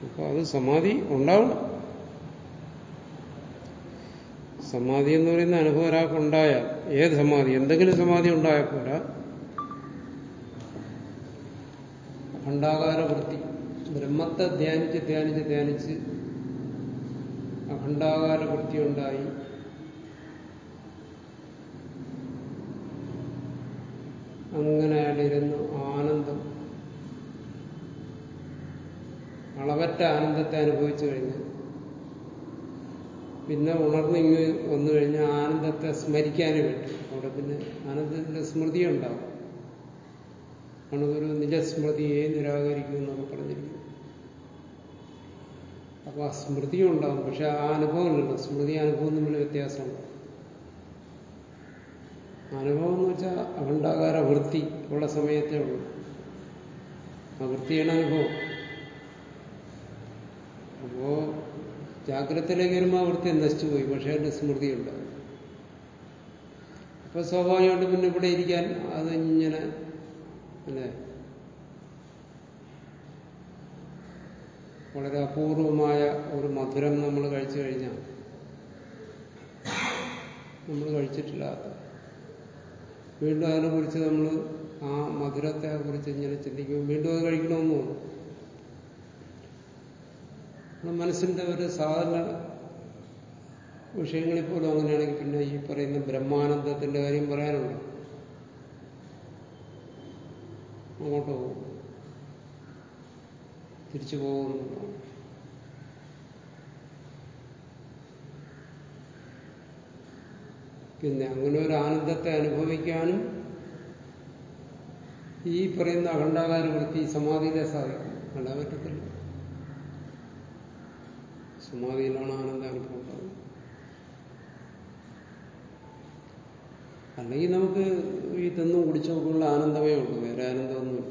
അപ്പൊ അത് സമാധി ഉണ്ടാവണം സമാധി എന്ന് പറയുന്ന അനുഭവം ഒരാൾക്കുണ്ടായാൽ ഏത് സമാധി എന്തെങ്കിലും സമാധി ഉണ്ടായാൽ പോരാ അഖണ്ഡാകാര വൃത്തി ബ്രഹ്മത്തെ ധ്യാനിച്ച് ധ്യാനിച്ച് ധ്യാനിച്ച് അഖണ്ഡാകാര വൃത്തി ഉണ്ടായി അങ്ങനെ അയാളിരുന്ന് ആനന്ദം അളവറ്റ ആനന്ദത്തെ അനുഭവിച്ചു കഴിഞ്ഞ് പിന്നെ ഉണർന്നിങ്ങ് വന്നു കഴിഞ്ഞാൽ ആനന്ദത്തെ സ്മരിക്കാനേ പറ്റും അവിടെ പിന്നെ ആനന്ദത്തിന്റെ സ്മൃതി ഉണ്ടാവും അണുതൊരു നിജസ്മൃതിയെ നിരാകരിക്കും എന്നൊക്കെ പറഞ്ഞിരിക്കുന്നു അപ്പൊ ആ സ്മൃതിയും ഉണ്ടാവും പക്ഷെ ആ അനുഭവമില്ലല്ലോ സ്മൃതി അനുഭവം തമ്മിൽ വ്യത്യാസമുണ്ട് അനുഭവം എന്ന് വെച്ചാൽ അഖണ്ഡാകാര വൃത്തി ഉള്ള സമയത്തേ ഉള്ളൂ ആ വൃത്തിയാണ് അനുഭവം അപ്പോ ജാഗ്രതയിലേക്ക് വരുമ്പോൾ ആ വൃത്തി നശിച്ചു പോയി പക്ഷെ അതിന്റെ സ്മൃതി ഉണ്ടാവും അപ്പൊ സ്വാഭാവികമായിട്ട് പിന്നെ ഇവിടെ ഇരിക്കാൻ അത് ഇങ്ങനെ അല്ലേ വളരെ അപൂർവമായ ഒരു മധുരം നമ്മൾ കഴിച്ചു കഴിഞ്ഞാൽ നമ്മൾ കഴിച്ചിട്ടില്ലാത്ത വീണ്ടും അതിനെക്കുറിച്ച് നമ്മൾ ആ മധുരത്തെ കുറിച്ച് ഇങ്ങനെ ചിന്തിക്കുമ്പോൾ വീണ്ടും അത് കഴിക്കണമെന്ന് തോന്നും നമ്മുടെ മനസ്സിന്റെ ഒരു സാധാരണ വിഷയങ്ങളിൽ പോലും അങ്ങനെയാണെങ്കിൽ പിന്നെ ഈ പറയുന്ന ബ്രഹ്മാനന്ദത്തിന്റെ കാര്യം പറയാനുണ്ടോ അങ്ങോട്ട് പോകും തിരിച്ചു പോകുന്നുള്ളതാണ് പിന്നെ അങ്ങനെ ഒരു ആനന്ദത്തെ അനുഭവിക്കാനും ഈ പറയുന്ന അഖണ്ഡാകാര വൃത്തി സമാധിയിലെ സാധിക്കും അല്ല പറ്റത്തില്ല സമാധിയിലാണ് ആനന്ദാനുഭവം ഉണ്ടാകുന്നത് അല്ലെങ്കിൽ നമുക്ക് ഈ തിന്നും കുടിച്ചൊക്കെയുള്ള ആനന്ദമേ ഉള്ളൂ വേറെ ആനന്ദമൊന്നുമില്ല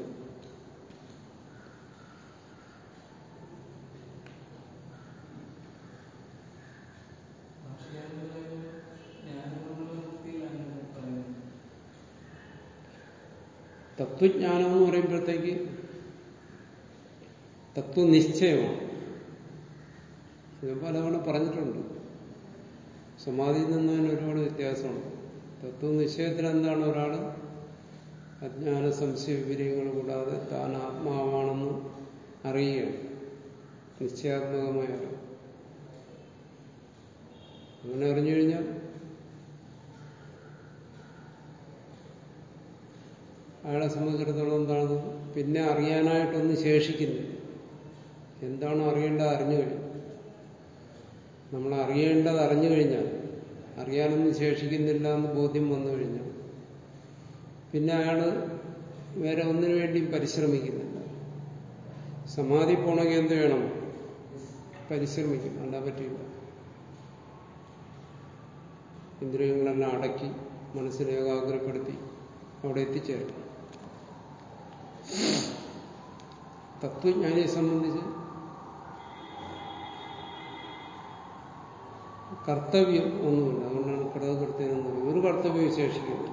തത്വജ്ഞാനം എന്ന് പറയുമ്പോഴത്തേക്ക് തത്വനിശ്ചയമാണ് ഞാൻ പലതവണ പറഞ്ഞിട്ടുണ്ട് സമാധിയിൽ നിന്ന് തന്നെ ഒരുപാട് വ്യത്യാസമുണ്ട് തത്വനിശ്ചയത്തിൽ എന്താണ് ഒരാൾ അജ്ഞാന സംശയ വിവരങ്ങൾ കൂടാതെ താൻ ആത്മാവാണെന്ന് അറിയുകയാണ് നിശ്ചയാത്മകമായ അറിവ് അങ്ങനെ അറിഞ്ഞു കഴിഞ്ഞാൽ അയാളെ സംബന്ധിച്ചിടത്തോളം എന്താണ് പിന്നെ അറിയാനായിട്ടൊന്നും ശേഷിക്കുന്നില്ല എന്താണോ അറിയേണ്ടത് അറിഞ്ഞു കഴിഞ്ഞു നമ്മൾ അറിയേണ്ടത് അറിഞ്ഞു കഴിഞ്ഞാൽ അറിയാനൊന്നും ശേഷിക്കുന്നില്ല എന്ന് ബോധ്യം വന്നു കഴിഞ്ഞാൽ പിന്നെ അയാൾ വേറെ ഒന്നിനു വേണ്ടിയും പരിശ്രമിക്കുന്നില്ല സമാധി പോണെങ്കിൽ എന്ത് വേണം പരിശ്രമിക്കും അല്ല പറ്റില്ല ഇന്ദ്രിയങ്ങളെല്ലാം അടക്കി മനസ്സിനെ ഏകാഗ്രപ്പെടുത്തി അവിടെ എത്തിച്ചേരും തത്വജ്ഞാനിയെ സംബന്ധിച്ച് കർത്തവ്യം ഒന്നുമില്ല അതുകൊണ്ടാണ് കടകൃത്യം എന്ന് പറയുന്നത് ഒരു കർത്തവ്യം ശേഷിക്കുന്നില്ല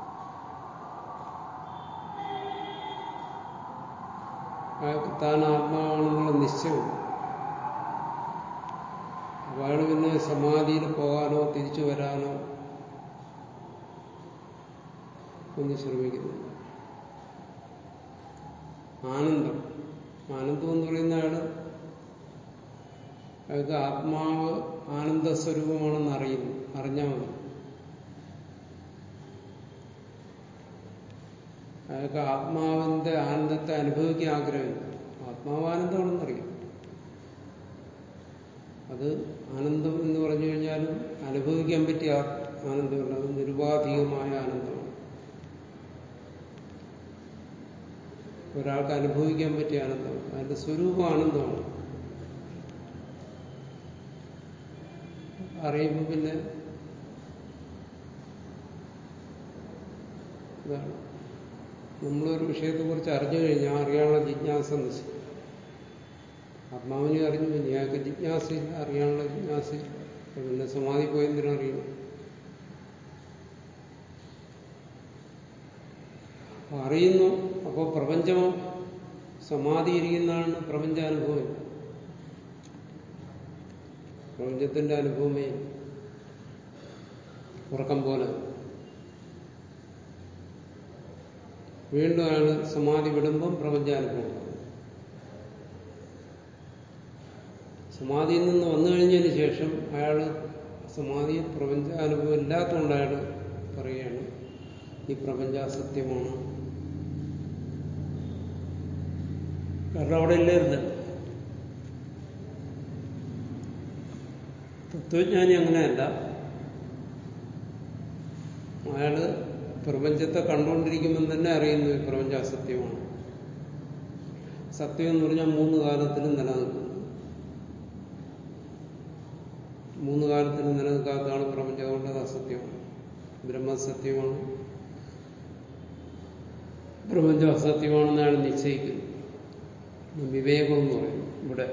അയാൾക്ക് താൻ ആത്മാവാണെന്നുള്ള നിശ്ചയമുണ്ട് അപ്പൊ അയാൾ പിന്നെ സമാധിയിൽ പോകാനോ തിരിച്ചു വരാനോ ഒന്നും ശ്രമിക്കുന്നില്ല ആനന്ദം ആനന്ദം എന്ന് പറയുന്ന അയാള് അയാൾക്ക് ആത്മാവ് ആനന്ദസ്വരൂപമാണെന്ന് അറിയുന്നു അറിഞ്ഞാൽ മതി അയാൾക്ക് ആത്മാവിന്റെ ആനന്ദത്തെ അനുഭവിക്കാൻ ആഗ്രഹമില്ല ആത്മാവ് ആനന്ദമാണെന്നറിയാം അത് ആനന്ദം എന്ന് പറഞ്ഞു കഴിഞ്ഞാലും അനുഭവിക്കാൻ പറ്റിയ ആനന്ദമല്ല അത് നിരുപാധികമായ ആനന്ദമാണ് ഒരാൾക്ക് അനുഭവിക്കാൻ പറ്റിയ ആനന്ദമാണ് അതിന്റെ സ്വരൂപം ആനന്ദമാണ് അറിയുമ്പോൾ പിന്നെ ഇതാണ് നമ്മളൊരു വിഷയത്തെക്കുറിച്ച് അറിഞ്ഞു കഴിഞ്ഞാൽ അറിയാനുള്ള ജിജ്ഞാസ നശിക്കും ആത്മാവിനെ അറിഞ്ഞു ഇനിയാൾക്ക് ജിജ്ഞാസയില്ല അറിയാനുള്ള ജിജ്ഞാസയില്ല അപ്പൊ പിന്നെ സമാധി പോയെന്തിനും അറിയണം അറിയുന്നു അപ്പോൾ പ്രപഞ്ചമോ സമാധി ഇരിക്കുന്നതാണ് പ്രപഞ്ചാനുഭവം പ്രപഞ്ചത്തിന്റെ അനുഭവമേ ഉറക്കം പോലെ വീണ്ടും അയാൾ സമാധി വിടുമ്പം പ്രപഞ്ചാനുഭവം സമാധിയിൽ നിന്ന് വന്നു കഴിഞ്ഞതിന് ശേഷം അയാൾ സമാധിയിൽ പ്രപഞ്ചാനുഭവം ഇല്ലാത്തതുകൊണ്ട് അയാൾ പറയുകയാണ് ഈ പ്രപഞ്ച അസത്യമാണ് കാരണം അവിടെ ഇല്ലായിരുന്നു തത്വജ്ഞാനി അങ്ങനെയല്ല അയാള് പ്രപഞ്ചത്തെ കണ്ടുകൊണ്ടിരിക്കുമ്പോൾ തന്നെ അറിയുന്നു ഈ പ്രപഞ്ച അസത്യമാണ് സത്യം എന്ന് പറഞ്ഞാൽ മൂന്ന് കാലത്തിലും നിലനിൽക്കുന്നു മൂന്ന് കാലത്തിലും നിലനിൽക്കാത്തതാണ് പ്രപഞ്ചം അതുകൊണ്ട് അത് അസത്യമാണ് ബ്രഹ്മസത്യമാണ് പ്രപഞ്ചം അസത്യമാണെന്ന് അയാൾ നിശ്ചയിക്കുന്നു വിവേകം എന്ന് പറയുന്നു ഇവിടെ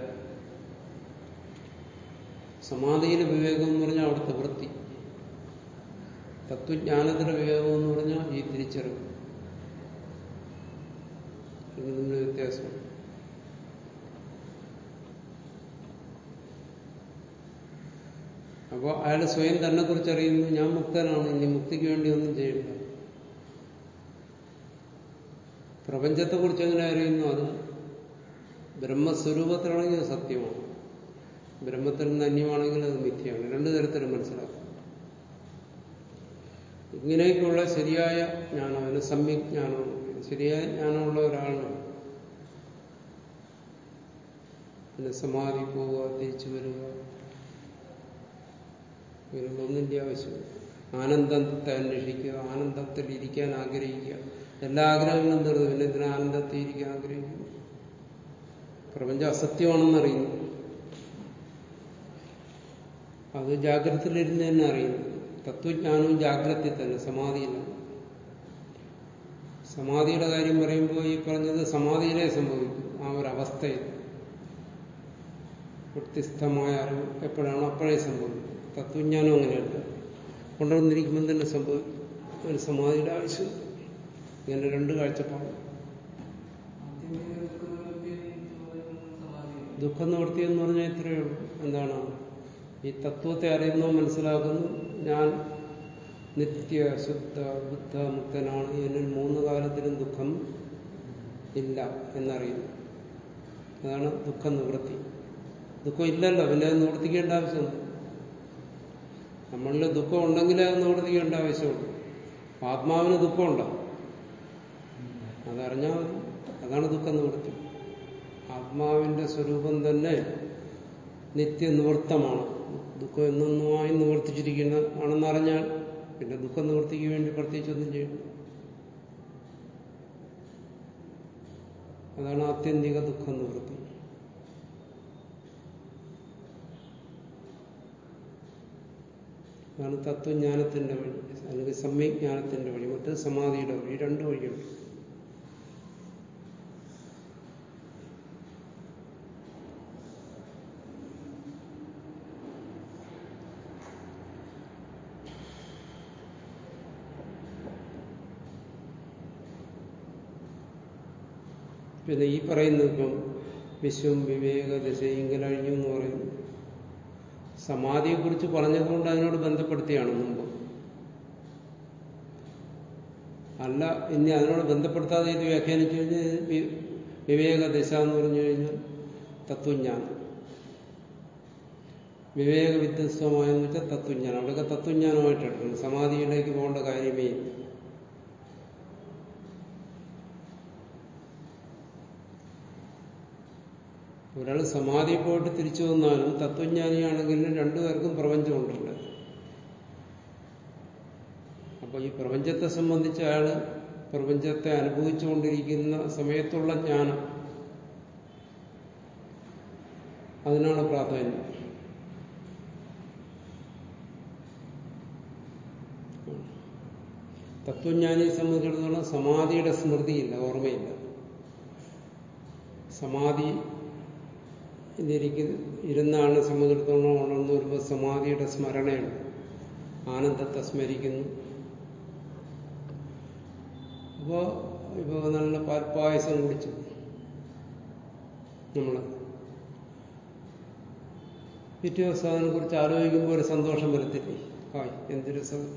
സമാധിയിലെ വിവേകം എന്ന് പറഞ്ഞാൽ അവിടുത്തെ വൃത്തി തത്വജ്ഞാനത്തിലെ വിവേകം എന്ന് പറഞ്ഞാൽ ഈ തിരിച്ചറിവ് ഇത് തമ്മിൽ വ്യത്യാസം അപ്പോൾ അയാൾ സ്വയം തന്നെ കുറിച്ച് അറിയുന്നു ഞാൻ മുക്തനാണ് ഇനി മുക്തിക്ക് വേണ്ടി ഒന്നും ചെയ്യില്ല പ്രപഞ്ചത്തെക്കുറിച്ച് എങ്ങനെ അറിയുന്നു അത് ബ്രഹ്മസ്വരൂപത്തിലാണെങ്കിൽ അത് സത്യമാണ് ബ്രഹ്മത്തിൽ നിന്ന് അന്യമാണെങ്കിൽ അത് മിഥ്യയാണ് രണ്ടു തരത്തിലും മനസ്സിലാക്കും ഇങ്ങനെയൊക്കെയുള്ള ശരിയായ ജ്ഞാനം അതിന് സമ്യക് ജ്ഞാനമാണ് ശരിയായ ജ്ഞാനമുള്ള ഒരാളിന് പിന്നെ സമാധി പോവുക തിരിച്ചു വരിക ഇങ്ങനെയുള്ളൊന്നിൻ്റെ ആവശ്യമില്ല ആനന്ദത്തെ അന്വേഷിക്കുക ആനന്ദത്തിൽ ഇരിക്കാൻ ആഗ്രഹിക്കുക എല്ലാ ആഗ്രഹങ്ങളും തീർന്നു പിന്നെ ഇതിന് ആനന്ദത്തിൽ ഇരിക്കാൻ ആഗ്രഹിക്കുന്നു പ്രപഞ്ചം അസത്യമാണെന്നറിയുന്നു അത് ജാഗ്രതയിലിരുന്ന് തന്നെ അറിയുന്നു തത്വജ്ഞാനവും ജാഗ്രതയിൽ തന്നെ സമാധിയിലാണ് സമാധിയുടെ കാര്യം പറയുമ്പോൾ ഈ പറഞ്ഞത് സമാധിയിലേ സംഭവിക്കും ആ ഒരു അവസ്ഥയിൽ വ്യത്യസ്തമായ അറിവ് എപ്പോഴാണോ അപ്പോഴേ സംഭവിക്കും തത്വജ്ഞാനം അങ്ങനെയല്ല കൊണ്ടുവന്നിരിക്കുമ്പോൾ തന്നെ സംഭവിക്കും ഒരു സമാധിയുടെ ആവശ്യം ഇങ്ങനെ രണ്ട് കാഴ്ചപ്പാട് ദുഃഖം നിവൃത്തി എന്ന് പറഞ്ഞാൽ ഇത്രയേ ഉള്ളൂ എന്താണ് ഈ തത്വത്തെ അറിയുന്നു മനസ്സിലാക്കുന്നു ഞാൻ നിത്യ ശുദ്ധ ബുദ്ധ മുക്തനാണ് എന്നിൽ മൂന്ന് കാലത്തിലും ദുഃഖം ഇല്ല എന്നറിയുന്നു അതാണ് ദുഃഖ നിവൃത്തി ദുഃഖം ഇല്ലല്ലോ പിന്നെ അത് നിവർത്തിക്കേണ്ട ആവശ്യമുണ്ട് നമ്മളിൽ ദുഃഖം ഉണ്ടെങ്കിലേ അത് നിവർത്തിക്കേണ്ട ആവശ്യമുള്ളൂ ആത്മാവിന് ദുഃഖമുണ്ടോ അതറിഞ്ഞാൽ മതി അതാണ് ദുഃഖം നിവൃത്തി ആത്മാവിന്റെ സ്വരൂപം തന്നെ നിത്യനിവൃത്തമാണ് ദുഃഖം എന്നൊന്നുമായി നിവർത്തിച്ചിരിക്കുന്ന ആണെന്നറിഞ്ഞാൽ പിന്നെ ദുഃഖം നിവൃത്തിക്ക് വേണ്ടി പ്രത്യേകിച്ചൊന്നും ചെയ്യണം അതാണ് ആത്യന്തിക ദുഃഖം നിവൃത്തി അതാണ് തത്വജ്ഞാനത്തിന്റെ വഴി അല്ലെങ്കിൽ സമ്യജ്ഞാനത്തിന്റെ വഴി മറ്റേ സമാധിയുടെ വഴി രണ്ടു വഴിയുണ്ട് പിന്നെ ഈ പറയുന്ന ഇപ്പം വിശ്വം വിവേക ദശയിങ്കലഴിഞ്ഞു എന്ന് പറയുന്നു സമാധിയെക്കുറിച്ച് പറഞ്ഞതുകൊണ്ട് അതിനോട് ബന്ധപ്പെടുത്തിയാണ് മുമ്പ് അല്ല ഇനി അതിനോട് ബന്ധപ്പെടുത്താതെ ഇത് വ്യാഖ്യാനിച്ചു കഴിഞ്ഞാൽ വിവേക ദശ എന്ന് പറഞ്ഞു കഴിഞ്ഞാൽ തത്വജ്ഞാനം വിവേക വിദ്വസ്തമായെന്ന് വെച്ചാൽ തത്വജ്ഞാനം അവിടെയൊക്കെ തത്വജ്ഞാനമായിട്ട് എടുക്കണം സമാധിയിലേക്ക് പോകേണ്ട കാര്യമേ ഇല്ല ഒരാൾ സമാധി പോയിട്ട് തിരിച്ചു വന്നാലും തത്വജ്ഞാനിയാണെങ്കിലും രണ്ടുപേർക്കും പ്രപഞ്ചമുണ്ടല്ലോ അപ്പൊ ഈ പ്രപഞ്ചത്തെ സംബന്ധിച്ച് അയാൾ പ്രപഞ്ചത്തെ അനുഭവിച്ചുകൊണ്ടിരിക്കുന്ന സമയത്തുള്ള ജ്ഞാനം അതിനാണ് പ്രാധാന്യം തത്വജ്ഞാനിയെ സംബന്ധിച്ചിടത്തോളം സമാധിയുടെ സ്മൃതിയില്ല ഓർമ്മയില്ല സമാധി ഇതിരിക്കുന്ന ഇരുന്ന ആളിനെ സംബന്ധിച്ചിടത്തോളം ഉണർന്നു വരുമ്പോൾ സമാധിയുടെ സ്മരണയുണ്ട് ആനന്ദത്തെ സ്മരിക്കുന്നു അപ്പോൾ ഇപ്പോൾ നല്ല പാൽപ്പായസം കുടിച്ചു നമ്മൾ പിറ്റേ ദിവസം അതിനെ കുറിച്ച് ആലോചിക്കുമ്പോൾ ഒരു സന്തോഷം വരത്തില്ലേ ഹായ് എന്തൊരു സുഖം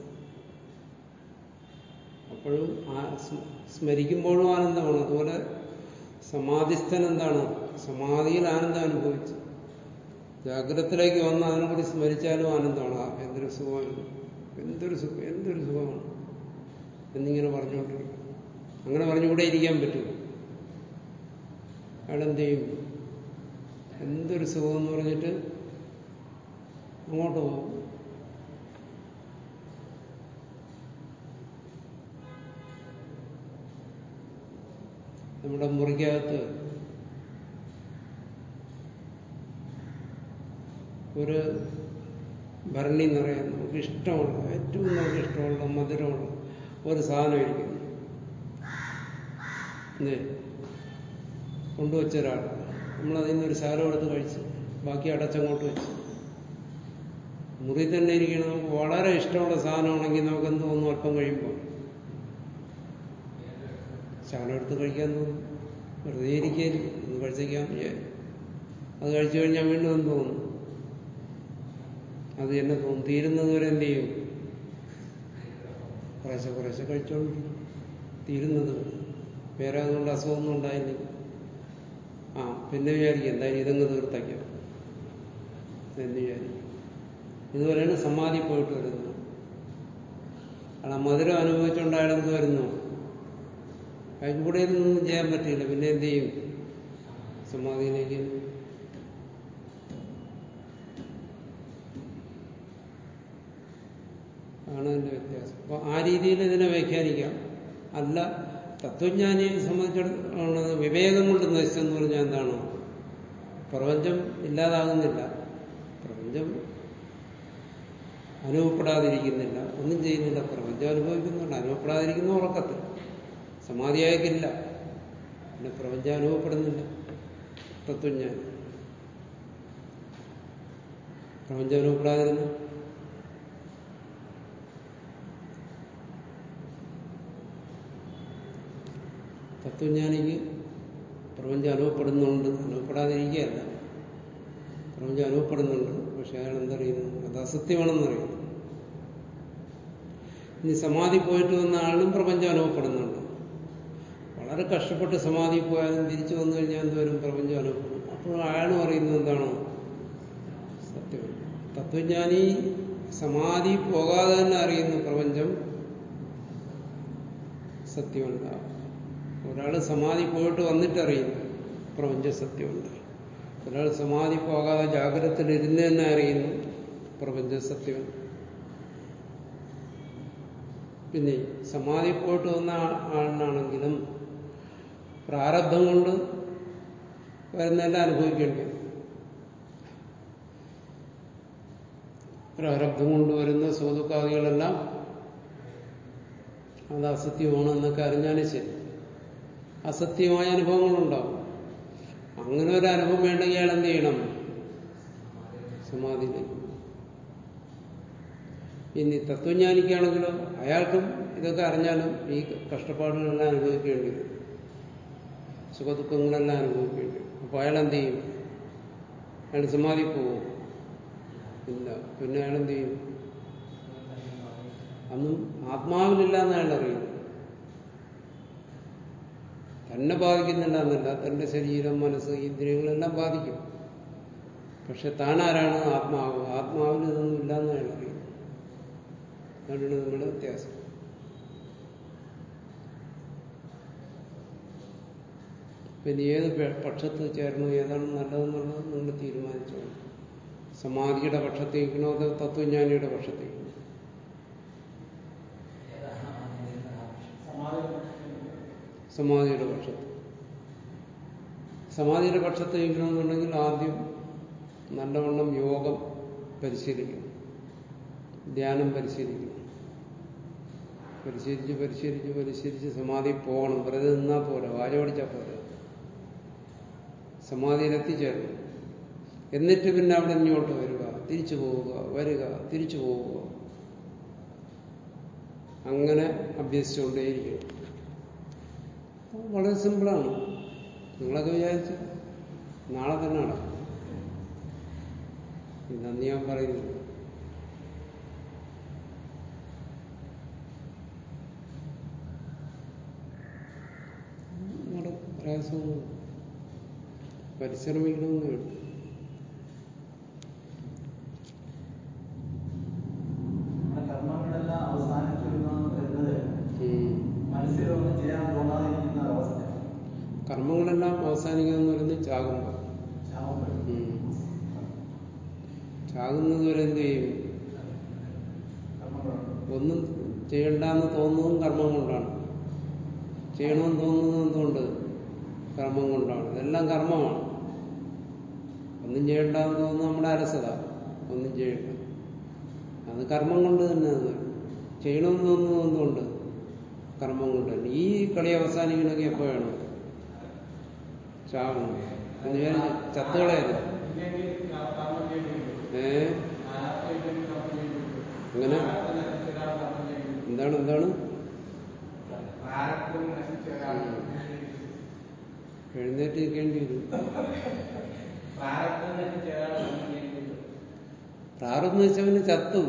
അപ്പോഴും ആ സ്മ- സ്മരിക്കുമ്പോഴും ആനന്ദമാണ് അതുപോലെ സമാധിസ്ഥൻ എന്താണ് സമാധിയിൽ ആനന്ദം അനുഭവിച്ചു ജാഗ്രതത്തിലേക്ക് വന്ന് അതിനെക്കുറിച്ച് സ്മരിച്ചാലും ആനന്ദമാണ് ആ എന്തൊരു സുഖമായിരുന്നു എന്തൊരു സുഖം എന്തൊരു സുഖമാണ് എന്നിങ്ങനെ പറഞ്ഞുകൊണ്ടിരിക്കും അങ്ങനെ പറഞ്ഞുകൂടെ ഇരിക്കാൻ പറ്റുമോ അയാളെന്ത് ചെയ്യും എന്തൊരു സുഖം എന്ന് പറഞ്ഞിട്ട് അങ്ങോട്ട് പോകും നമ്മുടെ മുറിക്കകത്ത് ഒരു ഭരണി നിറയാൻ നമുക്ക് ഇഷ്ടമുള്ള ഏറ്റവും നമുക്ക് ഇഷ്ടമുള്ള മധുരമുള്ള ഒരു സാധനം ഇരിക്കുന്നു അല്ലേ കൊണ്ടുവച്ച ഒരാൾ നമ്മളതിൽ നിന്നൊരു ശാലം എടുത്ത് കഴിച്ച് ബാക്കി അടച്ചങ്ങോട്ട് വെച്ച് മുറി തന്നെ ഇരിക്കണം നമുക്ക് വളരെ ഇഷ്ടമുള്ള സാധനമാണെങ്കിൽ നമുക്ക് എന്ത് തോന്നും അല്പം കഴിയുമ്പോൾ ശാലം എടുത്ത് കഴിക്കാൻ തോന്നും വെറുതെ ഇരിക്കാൻ ഒന്ന് കഴിച്ചേക്കാൻ വിചാരിക്കും അത് കഴിച്ചു കഴിഞ്ഞാൽ വീണ്ടും എന്ത് തോന്നും അത് എന്നെ തോന്നും തീരുന്നത് വരെ എന്ത് ചെയ്യും കുറേശ്ശെ കുറേശ്ശെ കഴിച്ചോണ്ട് തീരുന്നത് വരെ. വേറെ അതുകൊണ്ട് അസുഖമൊന്നും ഉണ്ടായില്ലെങ്കിൽ ആ പിന്നെ വിചാരിക്കും എന്തായാലും ഇതങ്ങ് തീർത്തയ്ക്കാം എന്ന് വിചാരിക്കും ഇതുപോലെയാണ് സമാധി പോയിട്ട് വരുന്നത് കാരണം മധുരം അനുഭവിച്ചുകൊണ്ട് അയാൾ എന്ത് വരുന്നു അയാൾക്ക് കൂടെ ഇതൊന്നും ചെയ്യാൻ പറ്റില്ല പിന്നെ എന്ത് ചെയ്യും സമാധിയിലേക്ക് ആണ് അതിന്റെ വ്യത്യാസം അപ്പൊ ആ രീതിയിൽ ഇതിനെ വ്യാഖ്യാനിക്കാം അല്ല തത്വജ്ഞാനിയെ സംബന്ധിച്ചിടത്തോളം വിവേകം കൊണ്ട് നശിച്ചെന്ന് പറഞ്ഞാൽ എന്താണ് പ്രപഞ്ചം ഇല്ലാതാകുന്നില്ല പ്രപഞ്ചം അനുഭവപ്പെടാതിരിക്കുന്നില്ല ഒന്നും ചെയ്യുന്നില്ല പ്രപഞ്ചം അനുഭവിക്കുന്നുണ്ട് അനുഭവപ്പെടാതിരിക്കുന്ന ഉറക്കത്തിൽ സമാധിയായിട്ടില്ല പിന്നെ പ്രപഞ്ചം അനുഭവപ്പെടുന്നില്ല തത്വജ്ഞാനം പ്രപഞ്ചം അനുഭവപ്പെടാതിരുന്നു തത്വജ്ഞാനിക്ക് പ്രപഞ്ചം അനുഭവപ്പെടുന്നുണ്ട് അനുഭവപ്പെടാതിരിക്കുകയല്ല പ്രപഞ്ചം അനുഭവപ്പെടുന്നുണ്ട് പക്ഷെ അയാൾ എന്തറിയുന്നു അത് അസത്യമാണെന്നറിയുന്നു ഇനി സമാധി പോയിട്ട് വന്ന ആളിനും പ്രപഞ്ചം അനുഭവപ്പെടുന്നുണ്ട് വളരെ കഷ്ടപ്പെട്ട് സമാധി പോയാലും തിരിച്ചു വന്നു കഴിഞ്ഞാൽ എന്തോരും പ്രപഞ്ചം അനുഭവപ്പെടും അപ്പോൾ അയാളും അറിയുന്നത് എന്താണോ സത്യം തത്വജ്ഞാനി സമാധി പോകാതെ തന്നെ അറിയുന്നു പ്രപഞ്ചം സത്യമല്ല ഒരാൾ സമാധി പോയിട്ട് വന്നിട്ട് അറിയുന്നു പ്രപഞ്ച സത്യമുണ്ട് ഒരാൾ സമാധി പോകാതെ ജാഗ്രതത്തിൽ ഇരുന്ന് തന്നെ അറിയുന്നു പ്രപഞ്ച സത്യം പിന്നെ സമാധി പോയിട്ട് വന്ന ആളിനാണെങ്കിലും പ്രാരബ്ധം കൊണ്ട് വരുന്നതെല്ലാം അനുഭവിക്കേണ്ടി വരും പ്രാരബ്ധം കൊണ്ട് വരുന്ന സുഖദുഃഖാദികളെല്ലാം അത് അസത്യമാണ് എന്നൊക്കെ അറിഞ്ഞാലും ശരി അസത്യമായ അനുഭവങ്ങളുണ്ടാവും അങ്ങനെ ഒരു അനുഭവം വേണ്ടെങ്കിൽ അയാൾ എന്ത് ചെയ്യണം സമാധിയിലേക്ക് ഇനി തത്വജ്ഞാനിക്കാണെങ്കിലോ അയാൾക്കും ഇതൊക്കെ അറിഞ്ഞാലും ഈ കഷ്ടപ്പാടുകളെല്ലാം അനുഭവിക്കേണ്ടി വരും സുഖദുഃഖങ്ങളെല്ലാം അനുഭവിക്കേണ്ടി വരും അപ്പോൾ അയാൾ എന്ത് ചെയ്യും അയാൾ സമാധി പോവും ഇല്ല പിന്നെ അയാൾ എന്ത് ചെയ്യും അന്നും ആത്മാവിലില്ല എന്ന് അയാൾ അറിയുന്നു തന്നെ ബാധിക്കുന്നില്ല എന്നല്ല തന്റെ ശരീരം മനസ്സ് ഇന്ദ്രിയങ്ങളെല്ലാം ബാധിക്കും പക്ഷെ താനാരാണ് ആത്മാവ് ആത്മാവിൽ ഇതൊന്നും ഇല്ലാന്ന് അയാൾ അറിയുന്നു അതാണ് നിങ്ങളുടെ വ്യത്യാസം പിന്നെ ഏത് പക്ഷത്ത് ചേർന്നു ഏതാണ് നല്ലതെന്നുള്ളത് നിങ്ങൾ തീരുമാനിച്ചോളൂ സമാധിയുടെ പക്ഷത്തേക്കണോ അതോ തത്വജ്ഞാനിയുടെ പക്ഷത്തേക്കണോ സമാധിയുടെ പക്ഷത്ത് സമാധിയുടെ പക്ഷത്ത് ഇരിക്കണമെന്നുണ്ടെങ്കിൽ ആദ്യം നല്ലവണ്ണം യോഗം പരിശീലിക്കണം ധ്യാനം പരിശീലിക്കണം പരിശീലിച്ച് പരിശീലിച്ച് പരിശീലിച്ച് സമാധി പോകണം വെറുതെ നിന്നാൽ പോരാ വാച പഠിച്ചാൽ പോരാ സമാധിയിലെത്തിച്ചേരണം എന്നിട്ട് പിന്നെ അവിടെ ഇങ്ങോട്ട് വരിക തിരിച്ചു പോവുക വരിക തിരിച്ചു പോവുക അങ്ങനെ അഭ്യസിച്ചുകൊണ്ടേയിരിക്കണം വളരെ സിമ്പിളാണ് നിങ്ങളൊക്കെ വിചാരിച്ച് നാളെ തന്നെ നടക്കും ഇതന്ന് ഞാൻ പറയുന്നു നമ്മുടെ പ്രയാസമൊന്നും പരിശ്രമിക്കണമെന്നേ ഉള്ളൂ നമ്മുടെ കർമ്മങ്ങളെല്ലാം അവസാനിച്ചു എന്ന് വരുന്നത് ഉം. മനസ്സിലൊന്നും ചെയ്യാൻ തോന്നാതിരിക്കുന്ന ഒരവസ്ഥ കർമ്മങ്ങളെല്ലാം അവസാനിക്കാന്ന് പറയുന്നത് ചാകുമ്പോൾ ശാമപ്പെടും ചാകുന്നത് വരെ എന്ത് ചെയ്യും കർമ്മങ്ങളുണ്ട് ഒന്നും ചെയ്യണ്ടെന്ന് തോന്നുന്നതും കർമ്മം കൊണ്ടാണ് ചെയ്യണമെന്ന് തോന്നുന്നത് എന്തുകൊണ്ട് കർമ്മം കൊണ്ടാണ് ഇതെല്ലാം കർമ്മമാണ് ഒന്നും ചെയ്യണ്ടെന്ന് തോന്നുന്നത് നമ്മുടെ അലസത ഒന്നും ചെയ്യണ്ട അത് കർമ്മം കൊണ്ട് തന്നെ അത് ചെയ്യണമെന്ന് തോന്നുന്നത് എന്തുകൊണ്ട് കർമ്മം കൊണ്ട് തന്നെ ഈ കളി അവസാനിക്കണമെങ്കിൽ എപ്പോഴാണ് ചാകണം എന്ന് വിചാരിച്ച് ചത്തുകളയല്ല ഏ അങ്ങനെ എന്താണ് എന്താണ് എഴുന്നേറ്റ് നിൽക്കേണ്ടി വരും പ്രാരബ്ധം വെച്ചവന് ചത്തു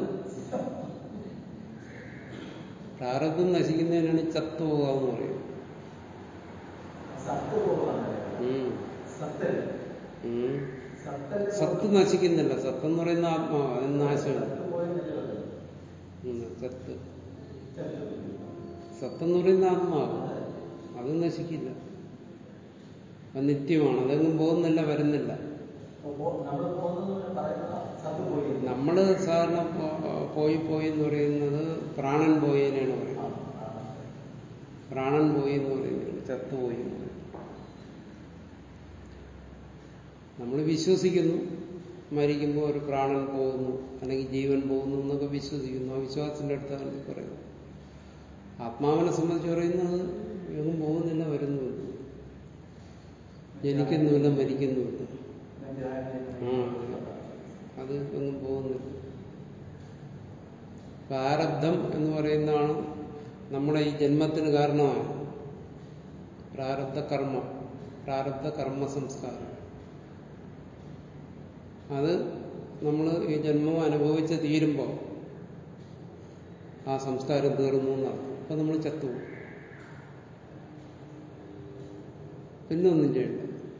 പ്രാരബ്ധം നശിക്കുന്നതിനാണ് ചത്തു പോകാന്ന് പറയും സത്ത് പോകാണ് ഉം. സത്തല്ല ഉം. സത്തല്ല സത്ത് നശിക്കുന്നില്ല സത്തെന്ന് പറയുന്ന ആത്മാവ് അതിന് നാശമില്ല സത്ത് പോയെന്നല്ലേ പറയുന്നത്. ഉം. സത്ത് ചത്തു. സത്തെന്ന് പറയുന്ന ആത്മാവ് അത് നശിക്കില്ല അത് നിത്യമാണ് അതെങ്ങും പോകുന്നില്ല വരുന്നില്ല അപ്പോ നമ്മൾ പോകുന്നത് പറയുന്നത് സത്ത് പോയി എന്ന്. നമ്മള് സാധാരണ പോ- പോയി പോയി എന്ന് പറയുന്നത് പ്രാണൻ പോയതിനാണ് ആ, പറയുന്നത് ആ. പ്രാണൻ പോയി എന്ന് പറയുന്നത് ചത്തുപോയി എന്ന് പറയുന്നത് നമ്മൾ വിശ്വസിക്കുന്നു മരിക്കുമ്പോൾ ഒരു പ്രാണൻ പോകുന്നു അല്ലെങ്കിൽ ജീവൻ പോകുന്നു എന്നൊക്കെ വിശ്വസിക്കുന്നു ആ വിശ്വാസത്തിന്റെ അടുത്താണ് ഇത് പറയുന്നത് ആത്മാവിനെ സംബന്ധിച്ച് പറയുന്നത് എങ്ങും പോകുന്നില്ല വരുന്നുമില്ല ജനിക്കുന്നുമില്ല മരിക്കുന്നുമില്ല അതിന്റെ ആയ- ആ അത് എങ്ങും പോകുന്നില്ല പ്രാരബ്ധം എന്ന് പറയുന്നതാണ് നമ്മുടെ ഈ ജന്മത്തിന് കാരണമാണ് പ്രാരബ്ധ കർമ്മം പ്രാരബ്ധ കർമ്മ സംസ്കാരം അത് നമ്മൾ ഈ ജന്മം അനുഭവിച്ച് തീരുമ്പോൾ ആ സംസ്കാരം തീർന്നു എന്നാണ് അപ്പൊ നമ്മൾ ചത്തുപോകും പിന്നെ ഒന്നും ചെയ്യണ്ട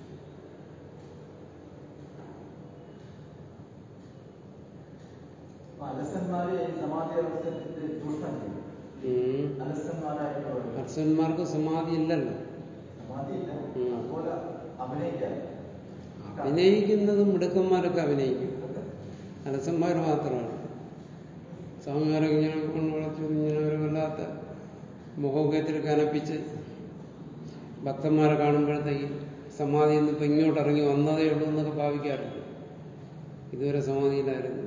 അപ്പൊ അലസന്മാരെ ഈ സമാധി അവസ്ഥയിൽ ചൂഷണം ചെയ്യും ഉം. അലസന്മാരായിട്ടുള്ളവർ അർച്ചന്മാർക്ക് സമാധി ഇല്ലല്ലോ സമാധിയില്ല ഉം. അതുപോലെ അഭിനയിക്കാൻ അഭിനയിക്കുന്നത് മിടുക്കന്മാരൊക്കെ അഭിനയിക്കും അലസന്മാർ മാത്രമാണ് സ്വാമിമാരൊക്കെ ഇങ്ങനെ കൊണ്ട് വളച്ചു ഇങ്ങനെ ഒരു വല്ലാത്ത മുഖമൊക്കെ ഇത്തിരി കനപ്പിച്ച് ഭക്തന്മാരെ കാണുമ്പോഴത്തേക്ക് സമാധിയിൽ നിന്ന് ഇപ്പം ഇങ്ങോട്ട് ഇറങ്ങി വന്നതേ ഉള്ളൂ എന്നൊക്കെ ഭാവിക്കാറുണ്ട് ഇതുവരെ സമാധിയിലായിരുന്നു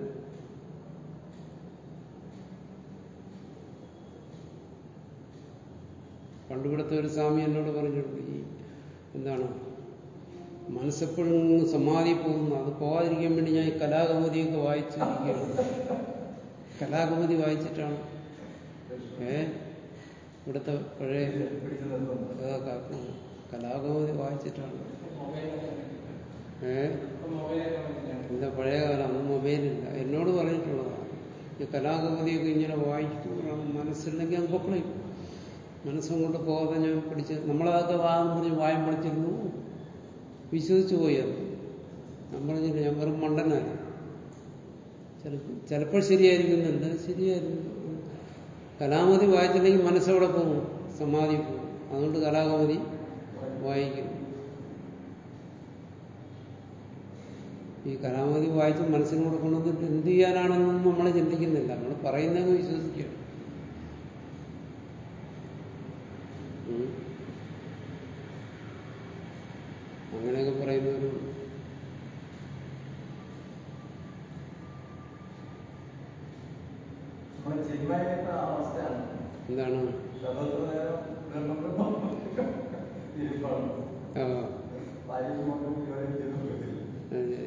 പണ്ടുപിടുത്ത ഒരു സ്വാമി എന്നോട് പറഞ്ഞിട്ടുണ്ട് ഈ എന്താണ് മനസ്സെപ്പോഴും സമാധി പോകുന്നു അത് പോകാതിരിക്കാൻ വേണ്ടി ഞാൻ ഈ കലാകൗമുദിയൊക്കെ വായിച്ചിരിക്കുകയാണ് കലാകൗമുദി വായിച്ചിട്ടാണ് ഏ ഇവിടുത്തെ പഴയ പിടിച്ചു നിർത്തുന്നു കഥാകാർക്ക് കലാകൗമുദി വായിച്ചിട്ടാണ് ഏ എന്താ പഴയ കാലം അന്ന് മൊബൈലില്ല എന്നോട് പറഞ്ഞിട്ടുള്ളതാണ് ഈ കലാകൗമുദിയൊക്കെ ഇങ്ങനെ വായിക്കുമ്പോഴാണ് മനസ്സില്ലെങ്കിൽ അങ്ങ് പൊക്കളയും മനസ്സും കൊണ്ട് പോകാതെ ഞാൻ പിടിച്ച് നമ്മളതൊക്കെ വാദം പറഞ്ഞ് വായം പഠിച്ചിരുന്നു വിശ്വസിച്ചു പോയി അത് ഞാൻ പറഞ്ഞില്ല ഞാൻ വെറും മണ്ടനാണ് ചിലപ്പോൾ ചിലപ്പോൾ ശരിയായിരിക്കുന്നുണ്ട് ശരിയായിരുന്നു കലാമതി വായിച്ചില്ലെങ്കിൽ മനസ്സവിടെ പോകും സമാധി പോകും അതുകൊണ്ട് കലാകമതി വായിക്കും ഈ കലാമതി വായിച്ച് മനസ്സിനോട് കൊണ്ടുവന്നിട്ട് എന്ത് ചെയ്യാനാണെന്നൊന്നും നമ്മൾ ചിന്തിക്കുന്നില്ല നമ്മൾ പറയുന്നതെന്ന് വിശ്വസിക്കുക ഉം. അങ്ങനെയൊക്കെ പറയുന്നവരും നമ്മുടെ ചിന്മയത്തെ ആ അവസ്ഥയാണ് എന്താണ് സർവത്ര നേരം ബ്രഹ്മബ്രഹ്മം ഇരിപ്പാണ് ആ, വായു മാത്രം ഇവരെ ചെയ്തു പറ്റില്ല അതെ.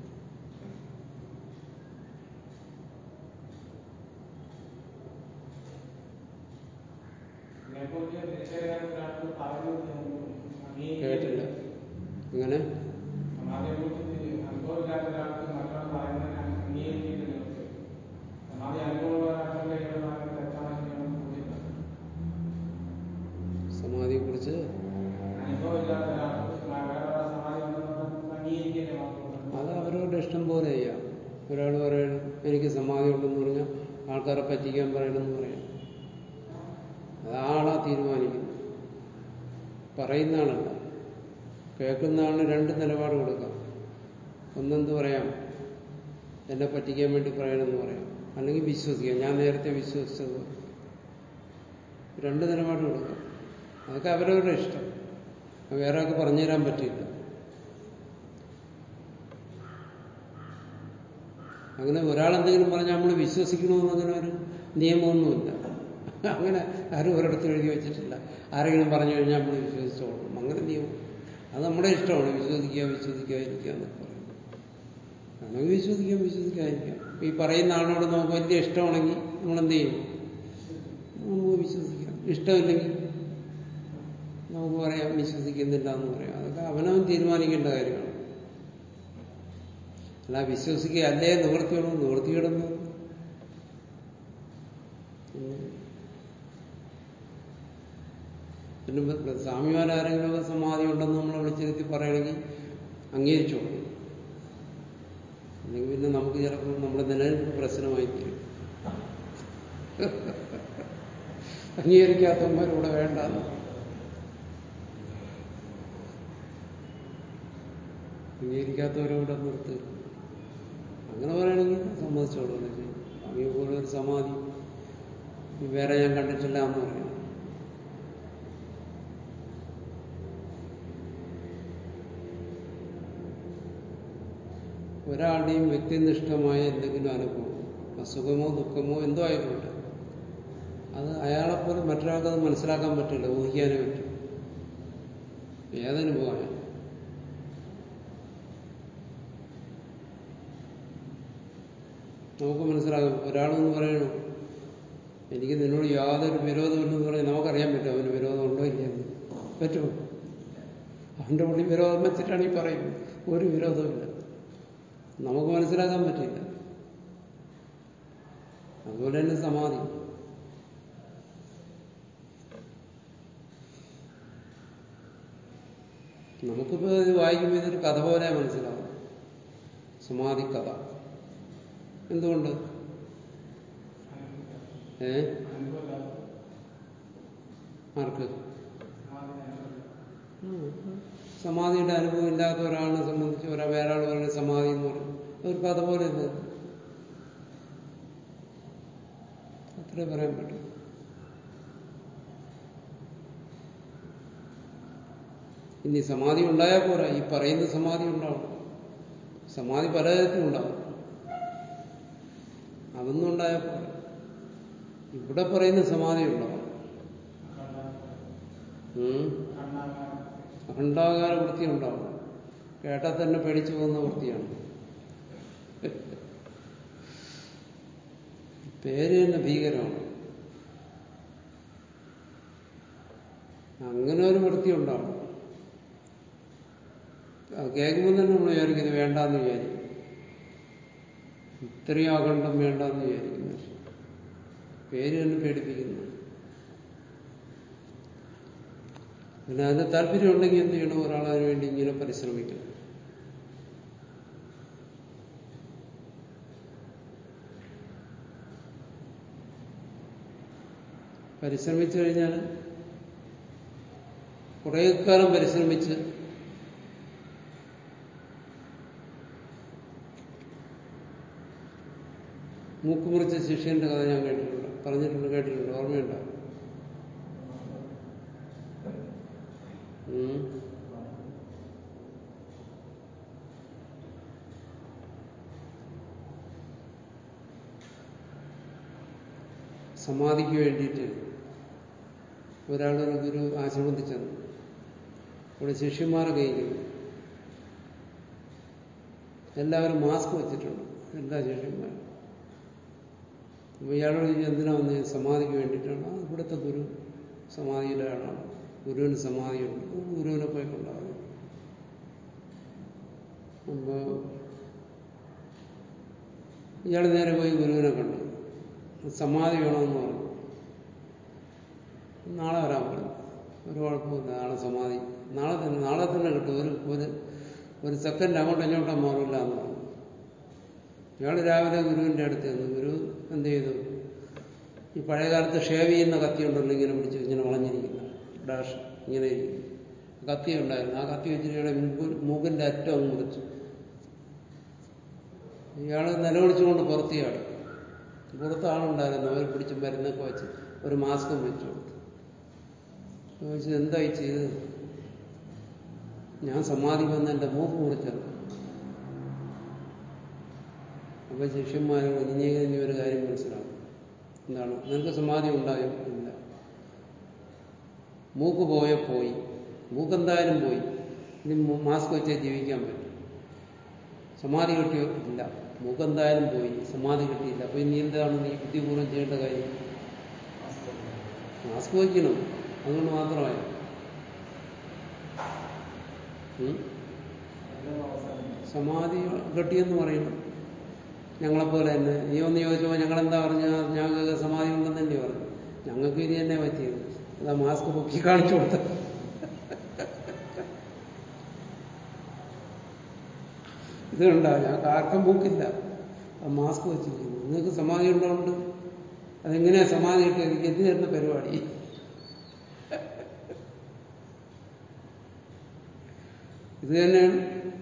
കേട്ടില്ല എങ്ങനെ സമാധിയെ കുറിച്ച് അനുഭവമില്ലാത്ത ഒരാൾക്ക് മറ്റൊരാൾ പറയുന്നതിനാണ് ആൾക്കാരെ പറ്റിക്കാൻ പറയണമെന്ന് പറയാം അത് ആളാ തീരുമാനിക്കുന്നത് പറയുന്ന ആളല്ല കേൾക്കുന്ന ആളിന് രണ്ട് നിലപാട് കൊടുക്കാം ഒന്നെന്ത് പറയാം എന്നെ പറ്റിക്കാൻ വേണ്ടി പറയണമെന്ന് പറയാം അല്ലെങ്കിൽ വിശ്വസിക്കാം ഞാൻ നേരത്തെ വിശ്വസിച്ചത് രണ്ട് നിലപാട് കൊടുക്കാം അതൊക്കെ അവരവരുടെ ഇഷ്ടം അത് വേറെ ആൾക്ക് പറഞ്ഞുതരാൻ പറ്റില്ല അങ്ങനെ ഒരാളെന്തെങ്കിലും പറഞ്ഞാൽ നമ്മൾ വിശ്വസിക്കണമെന്ന് അങ്ങനെ ഒരു നിയമമൊന്നുമില്ല അങ്ങനെ ആരും ഒരിടത്തും എഴുതി വെച്ചിട്ടില്ല ആരെങ്കിലും പറഞ്ഞു കഴിഞ്ഞാൽ നമ്മൾ വിശ്വസിച്ചോളണം അങ്ങനെ നിയമം അത് നമ്മുടെ ഇഷ്ടമാണ് വിശ്വസിക്കുക വിശ്വസിക്കാതിരിക്കുക എന്നൊക്കെ പറയും ആണെങ്കിൽ വിശ്വസിക്കാം വിശ്വസിക്കാതിരിക്കാം ഈ പറയുന്ന ആളോട് നമുക്ക് വലിയ ഇഷ്ടമാണെങ്കിൽ നമ്മൾ എന്ത് ചെയ്യും നമുക്ക് വിശ്വസിക്കാം ഇഷ്ടമില്ലെങ്കിൽ നമുക്ക് പറയാം വിശ്വസിക്കുന്നില്ല എന്ന് പറയാം അതൊക്കെ അവനവൻ തീരുമാനിക്കേണ്ട കാര്യമാണ് അല്ല വിശ്വസിക്കുക അല്ലേ നിവൃത്തിയുള്ളൂ നിവൃത്തിയിടുന്നു പിന്നെ സ്വാമിമാരാരെങ്കിലും സമാധി ഉണ്ടെന്ന് നമ്മൾ വിളിച്ചിരുത്തി പറയണമെങ്കിൽ അംഗീകരിച്ചോളൂ അല്ലെങ്കിൽ പിന്നെ നമുക്ക് ചിലപ്പോൾ നമ്മുടെ നിലനിൽപ്പ് പ്രശ്നമായി തീരും അംഗീകരിക്കാത്തവന്മാരിവിടെ വേണ്ടെന്ന് അംഗീകരിക്കാത്തവരോടെ നിർത്തി അങ്ങനെ പറയുകയാണെങ്കിൽ സമ്മതിച്ചോളൂ സ്വാമിയെ പോലെ ഒരു സമാധി വേറെ ഞാൻ കണ്ടിട്ടില്ല എന്ന് പറയാം ഒരാളുടെയും വ്യക്തിനിഷ്ഠമായ എന്തെങ്കിലും അനുഭവം അസുഖമോ ദുഃഖമോ എന്തോ ആയിക്കോട്ടെ അത് അയാളെപ്പോലും മറ്റൊരാൾക്ക് അത് മനസ്സിലാക്കാൻ പറ്റില്ല ഊഹിക്കാനേ പറ്റും ഏതനുഭവമാണ് നമുക്ക് മനസ്സിലാകും ഒരാളെന്ന് പറയണു എനിക്ക് നിന്നോട് യാതൊരു വിരോധമില്ലെന്ന് പറയാൻ നമുക്കറിയാൻ പറ്റും അവന് വിരോധം ഉണ്ടോ ഇല്ലെന്ന് പറ്റുമോ അവന്റെ ഉള്ളിൽ വിരോധം വെച്ചിട്ടാണ് ഈ പറയുന്നത് ഒരു വിരോധമില്ല നമുക്ക് മനസ്സിലാക്കാൻ പറ്റില്ല അതുപോലെ തന്നെ സമാധി നമുക്കിപ്പോ ഇത് വായിക്കുമ്പോൾ ഇതൊരു കഥ പോലെ മനസ്സിലാവും സമാധി കഥ എന്തുകൊണ്ട് ഏ ആർക്ക് സമാധിയുടെ അനുഭവം ഇല്ലാത്ത ഒരാളിനെ സംബന്ധിച്ച് ഒരാ വേറെ ആൾ പറയുന്ന സമാധി എന്ന് പറയും ഒരു കഥ പോലെ ഇത് അത്രേ പറയാൻ പറ്റും ഇനി സമാധി ഉണ്ടായാൽ പോരാ ഈ പറയുന്ന സമാധി ഉണ്ടാവും സമാധി പലതരത്തിലുണ്ടാവും അതൊന്നും ഉണ്ടായാൽ പോരാ ഇവിടെ പറയുന്ന സമാധി ഉണ്ടാവും അഖണ്ഡാകാര വൃത്തി ഉണ്ടാവും കേട്ടാൽ തന്നെ പേടിച്ചു പോകുന്ന വൃത്തിയാണ് പേര് തന്നെ ഭീകരമാണ് അങ്ങനെ ഒരു വൃത്തി ഉണ്ടാവും അത് കേൾക്കുമ്പോൾ തന്നെ നമ്മൾ വിചാരിക്കുന്നത് വേണ്ടാന്ന് വിചാരിക്കും ഇത്രയും അഖണ്ഡം വേണ്ടാന്ന് വിചാരിക്കുന്നു പേര് തന്നെ പേടിപ്പിക്കുന്നു പിന്നെ അതിന് താല്പര്യം ഉണ്ടെങ്കിൽ എന്ത് ചെയ്യണം ഒരാൾ അതിനു വേണ്ടി ഇങ്ങനെ പരിശ്രമിക്കണം പരിശ്രമിച്ചു കഴിഞ്ഞാൽ കുറേ കാലം പരിശ്രമിച്ച് മൂക്കുമുറിച്ച ശിഷ്യന്റെ കഥ ഞാൻ കേട്ടിട്ടുണ്ട് പറഞ്ഞിട്ടുണ്ട് കേട്ടിട്ടുണ്ട് ഓർമ്മയുണ്ടോ ഉം. സമാധിക്ക് വേണ്ടിയിട്ട് ഒരാളൊരു ഗുരു ആശ്രമത്തിൽ ചെന്നു അവിടെ ശിഷ്യന്മാരെ കഴിക്കുന്നു എല്ലാവരും മാസ്ക് വെച്ചിട്ടുണ്ട് എല്ലാ ശിഷ്യന്മാരും അപ്പൊ ഇയാളോട് ചോദിച്ചു, എന്തിനാ വന്ന് സമാധിക്ക് വേണ്ടിയിട്ടാണ് "ആ, ഇവിടുത്തെ ഗുരു സമാധിയുടെ ആളാണ് ഗുരുവിന് സമാധിയുണ്ട് ഗുരുവിനെ പോയി കൊണ്ടാകും അപ്പോ ഇയാൾ നേരെ പോയി ഗുരുവിനെ കണ്ടു സമാധി വേണമെന്ന് പറഞ്ഞു നാളെ വരാൻ പറഞ്ഞു ഒരു കുഴപ്പമില്ല നാളെ സമാധി നാളെ തന്നെ നാളെ തന്നെ കിട്ടും ഒരു ഒരു ഒരു സെക്കൻഡ് അങ്ങോട്ടും ഇങ്ങോട്ടും മാറില്ല എന്ന് പറഞ്ഞു ഇയാൾ രാവിലെ ഗുരുവിന്റെ അടുത്ത് ചെന്നു ഗുരു എന്ത് ചെയ്തു ഈ പഴയ കാലത്ത് ഷേവ് ചെയ്യുന്ന കത്തി ഉണ്ടല്ലോ ഇങ്ങനെ പിടിച്ച് ഇങ്ങനെ വളഞ്ഞിരിക്കുന്ന ഡാഷ് ഇങ്ങനെ ഇരിക്കും കത്തി ഉണ്ടായിരുന്നു ആ കത്തി വെച്ചിട്ട് മൂക്ക് മൂക്കിന്റെ അറ്റം അങ്ങ് മുറിച്ചു ഇയാൾ നിലവിളിച്ചുകൊണ്ട് പുറത്ത് ചാടി പുറത്ത് ആളുണ്ടായിരുന്നു അവർ പിടിച്ച് മരുന്നൊക്കെ വെച്ച് ഒരു മാസ്കും വെച്ചു കൊടുത്തു ചോദിച്ചു എന്തായി ചെയ്തത് ഞാൻ സമാധി വന്ന് എന്റെ മൂക്ക് മുറിച്ചത് അപ്പൊ ശിഷ്യന്മാരും ഇനി ഇനി ഒരു കാര്യം മനസ്സിലാവും എന്താണ് നിനക്ക് സമാധി ഉണ്ടായോ ഇല്ല മൂക്ക് പോയ പോയി മൂക്ക് എന്തായാലും പോയി ഇനി മു- മാസ്ക് വെച്ചേ ജീവിക്കാൻ പറ്റും സമാധി കിട്ടിയോ ഇല്ല മൂക്ക് എന്തായാലും പോയി സമാധി കിട്ടിയില്ല അപ്പൊ ഇനി എന്താണ് നീ ബുദ്ധിപൂർവ്വം ചെയ്യേണ്ട കാര്യം മാസ്ക് വയ്ക്കണം അതുകൊണ്ട് മാത്രമായി ഉം? സമാധി കെട്ടിയെന്ന് പറയുന്നു ഞങ്ങളെപ്പോലെ തന്നെ നീ ഒന്ന് ചോദിച്ചപ്പോൾ ഞങ്ങളെന്താ പറഞ്ഞ ഞങ്ങൾക്ക് സമാധി ഉണ്ടെന്ന് തന്നെ പറഞ്ഞു ഞങ്ങൾക്ക് ഇനി തന്നെ പറ്റിയത് അതാ മാസ്ക് പൊക്കി കാണിച്ചു കൊടുത്തത് ഇത് കണ്ട ഞങ്ങൾക്ക് ആർക്കും മൂക്കില്ല ആ മാസ്ക് വെച്ചിരിക്കുന്നു നിങ്ങൾക്ക് സമാധി ഉണ്ടോണ്ട് അതെങ്ങനെയാ സമാധി കിട്ടിയത് എനിക്ക് എന്ത് തരുന്ന പരിപാടി ഇത് തന്നെയാണ്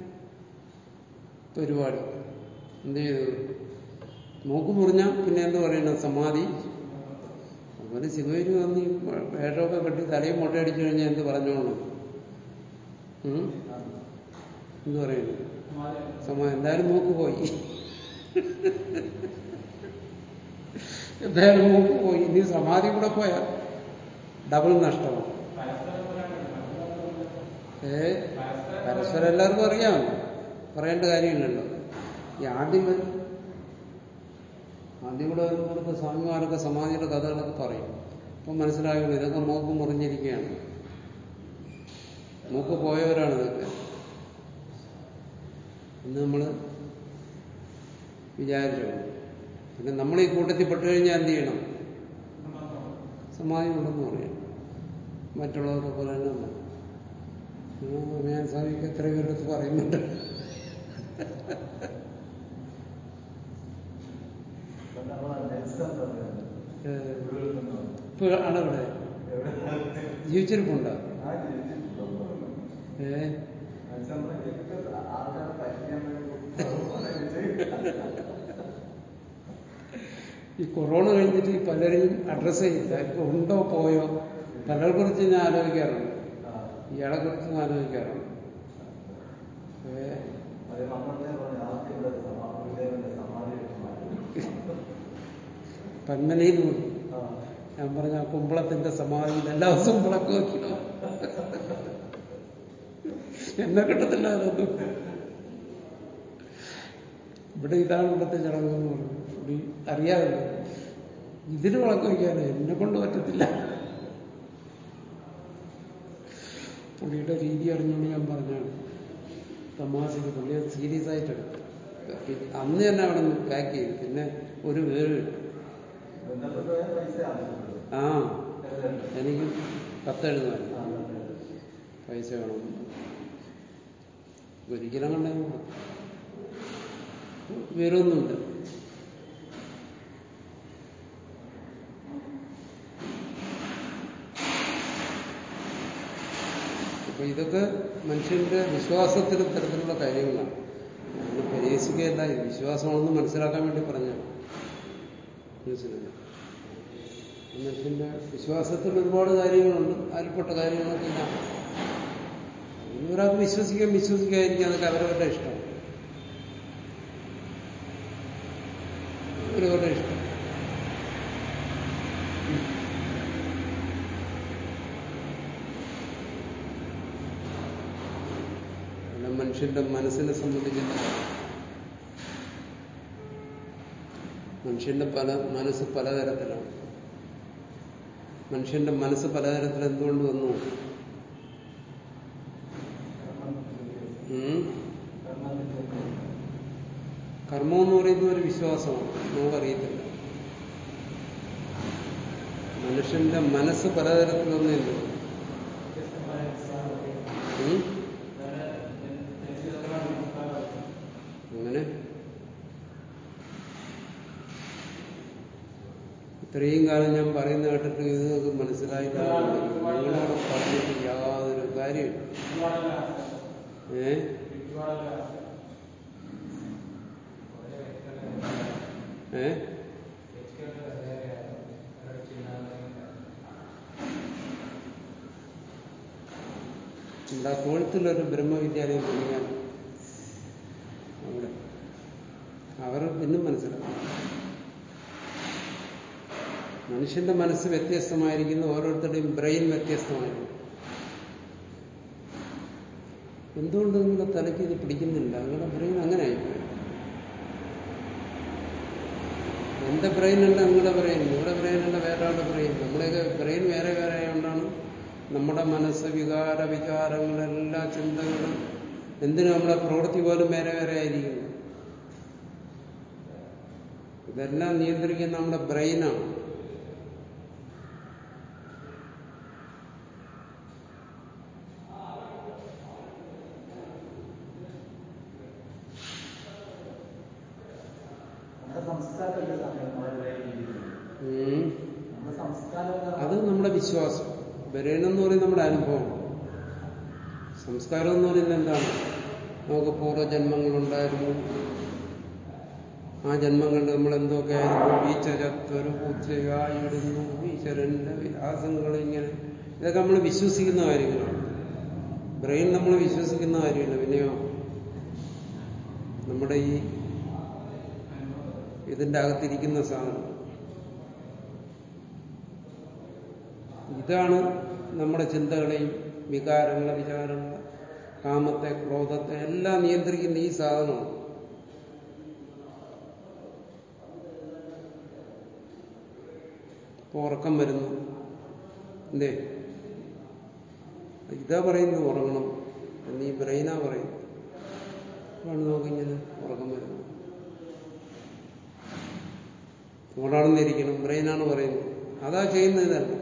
പരിപാടി എന്ത് ചെയ്തു മൂക്ക് മുറിഞ്ഞാൽ പിന്നെ എന്ത് പറയണം സമാധി അതുപോലെ ശിവഗിരി വന്ന് ഈ വേഷമൊക്കെ കെട്ടി തലയും മുട്ടയടിച്ചു കഴിഞ്ഞാൽ എന്ത് പറഞ്ഞോളൂ ഉം? എന്ത് പറയുന്നു സമ എന്തായാലും മൂക്ക് പോയി എന്തായാലും മൂക്ക് പോയി ഇനി സമാധി കൂടെ പോയാ ഡബിൾ നഷ്ടമാണ് ഏ പരസ്പരം എല്ലാവർക്കും അറിയാം പറയേണ്ട കാര്യമില്ലല്ലോ ഈ ആദ്യം വരും ആദ്യം കൂടെ വരുമ്പോഴത്തെ സ്വാമിമാരൊക്കെ സമാധിയുടെ കഥകളൊക്കെ പറയും അപ്പം മനസ്സിലാകുന്നു ഇതൊക്കെ മൂക്ക് മുറിഞ്ഞിരിക്കുകയാണ് മൂക്ക് പോയവരാണ് ഇതൊക്കെ എന്ന് നമ്മൾ വിചാരിച്ചു പിന്നെ നമ്മൾ ഈ കൂട്ടത്തിൽ പെട്ടു കഴിഞ്ഞാൽ എന്ത് ചെയ്യണം സമാധി ഉണ്ടെന്ന് പറയണം മറ്റുള്ളവരെ പോലെ തന്നെ നമ്മൾ ഞാൻ സ്വാമിക്ക് എത്ര പേരെടുത്ത് പറയുന്നുണ്ട് ഏഹ്, ഇപ്പൊ ആളെവിടെ ജീവിച്ചിരിപ്പുണ്ടോ ഏ ഈ കൊറോണ കഴിഞ്ഞിട്ട് ഈ പലരെയും അഡ്രസ് ചെയ്യില്ല ഇപ്പൊ ഉണ്ടോ പോയോ പലരെ കുറിച്ച് ഞാൻ ആലോചിക്കാറുണ്ട് ഇയാളെ കുറിച്ചും ആലോചിക്കാറുണ്ട് ഏ പന്മനയിൽ നിന്ന് ഞാൻ പറഞ്ഞ ആ കുമ്പളത്തിന്റെ സമാധിയിൽ എല്ലാ ദിവസവും വിളക്ക് വയ്ക്കണം എന്നെ കിട്ടത്തില്ല അതൊന്നും ഇവിടെ ഇതാണ് ഇവിടുത്തെ ചടങ്ങ് എന്ന് പറഞ്ഞു പുള്ളി അറിയാമല്ലോ ഇതിന് വിളക്ക് വയ്ക്കാനോ എന്നെ കൊണ്ട് പറ്റത്തില്ല പുള്ളിയുടെ രീതി അറിഞ്ഞുകൊണ്ട് ഞാൻ പറഞ്ഞാണ് തമാശക്ക് പുള്ളി അത് സീരിയസ് ആയിട്ട് എടുത്തു. പിന്നെ അന്ന് തന്നെ അവിടെ നിന്ന് പാക്ക് ചെയ്തു പിന്നെ ഒരു വേവ് ആ എനിക്ക് കത്തെഴുതാൻ പൈസ വേണം ഒരിക്കലും കണ്ടേ വിവരമൊന്നുമില്ല അപ്പൊ ഇതൊക്കെ മനുഷ്യന്റെ വിശ്വാസത്തിന് തരത്തിലുള്ള കാര്യങ്ങളാണ് അങ്ങനെ പരിഹസിക്കുകയല്ല ഇത് വിശ്വാസമാണെന്ന് മനസ്സിലാക്കാൻ വേണ്ടി പറഞ്ഞു മനസ്സിലായി മനുഷ്യന്റെ വിശ്വാസത്തിൽ ഒരുപാട് കാര്യങ്ങളുണ്ട് അതിൽപ്പെട്ട കാര്യങ്ങളൊക്കെ ഇതാണ് ഇനി ഒരാൾക്ക് വിശ്വസിക്കാൻ വിശ്വസിക്കാതിരിക്കാൻ അതൊക്കെ അവരവരുടെ ഇഷ്ടം അവരവരുടെ ഇഷ്ടം പിന്നെ മനുഷ്യന്റെ മനസ്സിനെ സംബന്ധിച്ചിടത്തോളം മനുഷ്യന്റെ പല മനസ്സ് പലതരത്തിലാണ് മനുഷ്യന്റെ മനസ്സ് പലതരത്തിൽ എന്തുകൊണ്ട് വന്നു ഉം? കർമ്മം എന്ന് പറയുന്ന ഒരു വിശ്വാസമാണ് നമുക്കറിയത്തില്ല മനുഷ്യന്റെ മനസ്സ് പലതരത്തിലൊന്നില്ല ഉം? അങ്ങനെ ഇത്രയും കാലം ഞാൻ പറയുന്ന കേട്ടിട്ട് ഇത് നിങ്ങൾക്ക് മനസ്സിലായില്ല നിങ്ങളോട് പറഞ്ഞിട്ട് യാതൊരു കാര്യമില്ല ഏ ഏ നമ്മുടെ കോഴത്തിലൊരു ബ്രഹ്മവിദ്യാലയം തുടങ്ങാൻ അവിടെ അവർ ഇന്നും മനസ്സിലാക്കും മനുഷ്യന്റെ മനസ്സ് വ്യത്യസ്തമായിരിക്കുന്നു ഓരോരുത്തരുടെയും ബ്രെയിൻ വ്യത്യസ്തമായിരിക്കും എന്തുകൊണ്ട് നിങ്ങളുടെ തലയ്ക്ക് ഇത് പിടിക്കുന്നില്ല നിങ്ങളുടെ ബ്രെയിൻ അങ്ങനെ ആയിപ്പോയി എന്റെ ബ്രെയിൻ അല്ല നിങ്ങളുടെ ബ്രെയിൻ നിങ്ങളുടെ ബ്രെയിൻ അല്ല വേറെ ആളുടെ ബ്രെയിൻ നമ്മുടെയൊക്കെ ബ്രെയിൻ വേറെ വേറെ ആയതുകൊണ്ടാണ് നമ്മുടെ മനസ്സ് വികാര വിചാരങ്ങളെല്ലാ ചിന്തകളും എന്തിനു നമ്മുടെ പ്രവൃത്തി പോലും വേറെ വേറെ ആയിരിക്കുന്നു ഇതെല്ലാം നിയന്ത്രിക്കുന്ന നമ്മുടെ ബ്രെയിനാണ് നമ്മുടെ സംസ്കാരമല്ലേ സമയം നമ്മുടെ ബ്രെയിനിൽ ഉം. നമ്മുടെ സംസ്കാരം അത് നമ്മുടെ വിശ്വാസം ബ്രെയിൻ എന്ന് പറയുന്നത് നമ്മുടെ അനുഭവം സംസ്കാരം എന്ന് പറയുന്നത് എന്താണ് നമുക്ക് പൂർവ്വജന്മങ്ങളുണ്ടായിരുന്നു ആ ജന്മങ്ങളിൽ നമ്മൾ എന്തൊക്കെ ആയിരുന്നു വീച്ച ചത്തൊരു പൂച്ചയായിടുന്നു ഈശ്വരന്റെ വിലാസങ്ങൾ ഇങ്ങനെ ഇതൊക്കെ നമ്മൾ വിശ്വസിക്കുന്ന കാര്യങ്ങളാണ് ബ്രെയിൻ നമ്മൾ വിശ്വസിക്കുന്ന കാര്യമില്ല പിന്നെയോ നമ്മുടെ ഈ ഇതിന്റെ അകത്തിരിക്കുന്ന സാധനം ഇതാണ് നമ്മുടെ ചിന്തകളെയും വികാരങ്ങളെ വിചാരങ്ങളെ കാമത്തെ ക്രോധത്തെ എല്ലാം നിയന്ത്രിക്കുന്ന ഈ സാധനമാണ് ഇപ്പൊ ഉറക്കം വരുന്നു എന്തേ ഇതാ പറയുന്നത് ഉറങ്ങണം എന്നീ ബ്രെയിനാ പറയുന്നത് ആണ് നോക്കിങ്ങനെ ഉറക്കം വരുന്നു ഓടാണെന്നിരിക്കണം ബ്രെയിനാണ് പറയുന്നത് അതാ ചെയ്യുന്നത് ഇതല്ല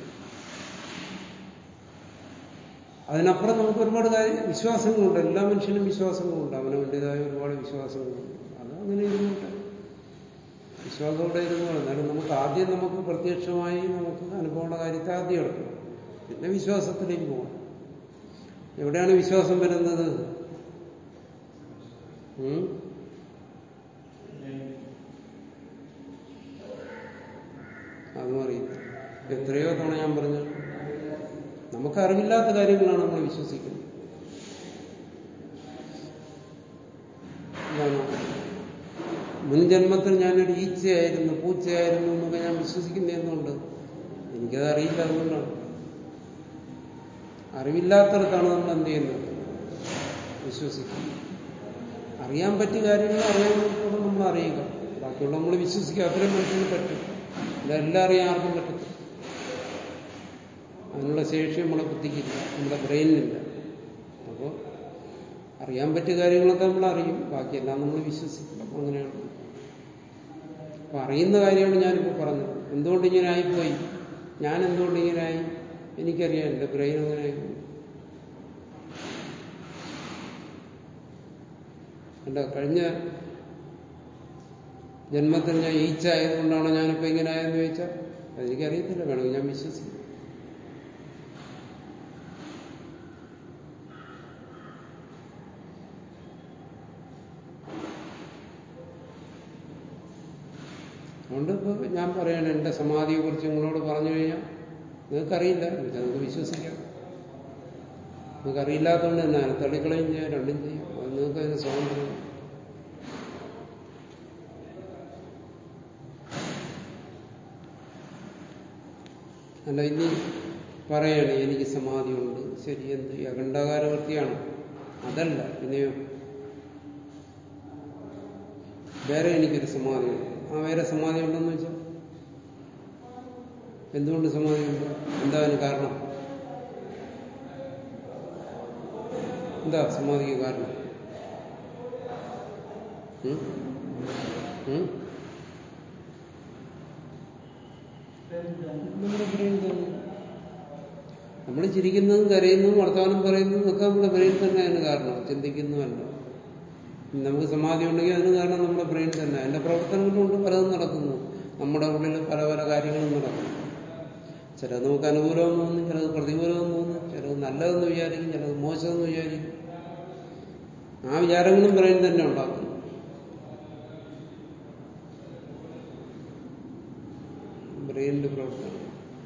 അതിനപ്പുറം നമുക്ക് ഒരുപാട് കാര്യം വിശ്വാസങ്ങളുണ്ട് എല്ലാ മനുഷ്യനും വിശ്വാസങ്ങളുണ്ട് അവനവൻ്റെതായ ഒരുപാട് വിശ്വാസങ്ങളുണ്ട് അത് അങ്ങനെ ഇരുന്നോട്ടെ വിശ്വാസത്തോടെ ഇരുന്നോളെ എന്നാലും നമുക്ക് ആദ്യം നമുക്ക് പ്രത്യക്ഷമായി നമുക്ക് അനുഭവമുള്ള കാര്യത്തെ ആദ്യം എടുക്കണം പിന്നെ വിശ്വാസത്തിലേക്ക് പോകണം എവിടെയാണ് വിശ്വാസം വരുന്നത് ഉം? അതും അറിയില്ല എത്രയോ തവണ ഞാൻ പറഞ്ഞു നമുക്ക് അറിവില്ലാത്ത കാര്യങ്ങളാണ് നമ്മൾ വിശ്വസിക്കുന്നത് എന്താണ് മുൻജന്മത്തിൽ ഞാനൊരു ഈച്ചയായിരുന്നു പൂച്ചയായിരുന്നു എന്നൊക്കെ ഞാൻ വിശ്വസിക്കുന്ന എന്തുകൊണ്ട് എനിക്കത് അറിയില്ല അതുകൊണ്ടാണ് അറിവില്ലാത്തടത്താണ് നമ്മൾ എന്ത് ചെയ്യുന്നത് വിശ്വസിക്കുന്നത് അറിയാൻ പറ്റിയ കാര്യങ്ങൾ അറിയാവുന്നതോടെ നമ്മൾ അറിയുക ബാക്കിയുള്ള നമ്മൾ വിശ്വസിക്കുക അത്രയും മനുഷ്യന് പറ്റും ഇതെല്ലാം അറിയാൻ ആർക്കും പറ്റത്തില്ല അതിനുള്ള ശേഷി നമ്മുടെ ബുദ്ധിക്കില്ല നമ്മുടെ ബ്രെയിനിനില്ല അപ്പോൾ അറിയാൻ പറ്റിയ കാര്യങ്ങളൊക്കെ നമ്മൾ അറിയും ബാക്കിയെല്ലാം നമ്മൾ വിശ്വസിക്കും അങ്ങനെയാണ് അപ്പൊ അറിയുന്ന കാര്യമാണ് ഞാനിപ്പോൾ പറഞ്ഞത് എന്തുകൊണ്ട് ഇങ്ങനെ ആയിപ്പോയി ഞാൻ എന്തുകൊണ്ട് ഇങ്ങനെ ആയി എനിക്കറിയാം എൻ്റെ ബ്രെയിൻ അങ്ങനെ ആയിപ്പോയി അല്ല കഴിഞ്ഞ ജന്മത്തിൽ ഞാൻ ഈച്ച ആയതുകൊണ്ടാണോ ഞാനിപ്പോ ഇങ്ങനെ ആയെന്ന് ചോദിച്ചാൽ അതെനിക്കറിയത്തില്ല വേണമെങ്കിൽ ഞാൻ വിശ്വസിക്കും അതുകൊണ്ട് ഇപ്പൊ ഞാൻ പറയണ എന്റെ സമാധിയെ കുറിച്ച് നിങ്ങളോട് പറഞ്ഞു കഴിഞ്ഞാൽ നിങ്ങൾക്കറിയില്ല എന്നുവെച്ചാൽ നിങ്ങൾക്ക് വിശ്വസിക്കാം നിങ്ങൾക്ക് അറിയില്ലാത്തതുകൊണ്ട് തന്നെ തള്ളിക്കളയും ചെയ്യാം രണ്ടും ചെയ്യും അത് നിങ്ങൾക്ക് അതിന് സ്വാതന്ത്ര്യം അല്ല ഇനി പറയണേ എനിക്ക് സമാധിയുണ്ട് ശരി എന്ത് ഈ അഖണ്ഡാകാര വൃത്തിയാണ് അതല്ല പിന്നെയോ വേറെ എനിക്കൊരു സമാധിയുണ്ട് ആ വേറെ സമാധി ഉണ്ടെന്ന് വെച്ചാൽ എന്തുകൊണ്ട് സമാധിയുണ്ട് എന്താ അതിന് കാരണം എന്താ സമാധിക്ക് കാരണം ഉം? ഉം? നമ്മുടെ ബ്രെയിൻ തന്നെ നമ്മൾ ചിരിക്കുന്നതും കരയുന്നതും വർത്തമാനം പറയുന്നതും ഒക്കെ നമ്മുടെ ബ്രെയിൻ തന്നെയാണ് കാരണം ചിന്തിക്കുന്നതല്ല നമുക്ക് സമാധി ഉണ്ടെങ്കിൽ അതിന് കാരണം നമ്മുടെ ബ്രെയിൻ തന്നെ അതിന്റെ പ്രവർത്തനങ്ങളുണ്ട് പലതും നടക്കുന്നു നമ്മുടെ ഉള്ളിൽ പല പല കാര്യങ്ങളും നടക്കും ചിലത് നമുക്ക് അനുകൂലമെന്ന് തോന്നും ചിലത് പ്രതികൂലമെന്ന് തോന്നും ചിലത് നല്ലതെന്ന് വിചാരിക്കും ചിലത് മോശമെന്ന് വിചാരിക്കും ആ വിചാരങ്ങളും ബ്രെയിൻ തന്നെ ഉണ്ടാക്കുന്നു ബ്രെയിനിന്റെ പ്രവർത്തനം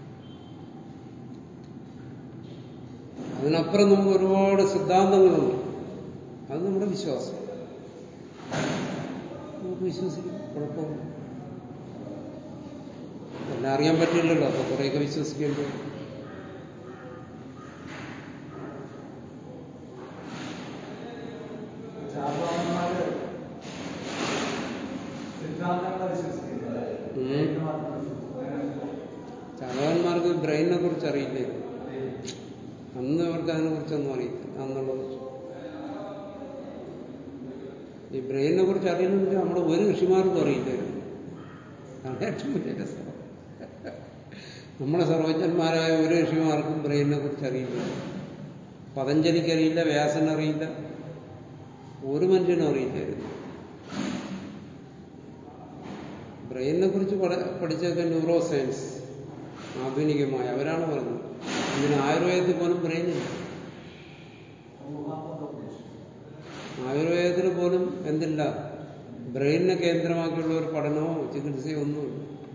അതിനപ്പുറം നമുക്ക് ഒരുപാട് സിദ്ധാന്തങ്ങളുണ്ട് അത് നമ്മുടെ വിശ്വാസം നമുക്ക് വിശ്വസിക്കും കുഴപ്പമില്ല എല്ലാം അറിയാൻ പറ്റില്ലല്ലോ അപ്പൊ കുറേയൊക്കെ വിശ്വസിക്കേണ്ടി വരും. ചാർവാകന്മാര് സിദ്ധാന്തങ്ങളെ വിശ്വസിക്കുന്നില്ല ഉം. ഇത് മാത്രം വിശ്വസിക്കുന്നു. ചാതകന്മാർക്ക് ബ്രെയിനിനെ കുറിച്ച് അറിയില്ലേ അന്ന് അവർക്ക് അതിനെ കുറിച്ചൊന്നും അറിയത്തില്ല അന്നുള്ളത് ഈ ബ്രെയിനിനെ കുറിച്ച് അറിയണമെങ്കിൽ നമ്മുടെ ഒരു ഋഷിമാർക്കും അറിയില്ലായിരുന്നു അതാണ് ഏറ്റവും വലിയ രസം നമ്മുടെ സർവജ്ഞന്മാരായ ഒരു ഋഷിമാർക്കും ബ്രെയിനിനെ കുറിച്ച് അറിയില്ല പതഞ്ജലിക്കറിയില്ല വ്യാസനറിയില്ല ഒരു മനുഷ്യനും അറിയില്ലായിരുന്നു ബ്രെയിനിനെ കുറിച്ച് പഠിച്ചൊക്കെ ന്യൂറോ സയൻസ് ആധുനികമായ അവരാണ് പറഞ്ഞത് ഇതിന് ആയുർവേദത്തിൽ പോലും ബ്രെയിനില്ല സമൂഹാത്മക ഉപദേശം. ആയുർവേദത്തിൽ പോലും എന്തില്ല ബ്രെയിനിനെ കേന്ദ്രമാക്കിയുള്ള ഒരു പഠനമോ ചികിത്സയോ ഒന്നുമില്ല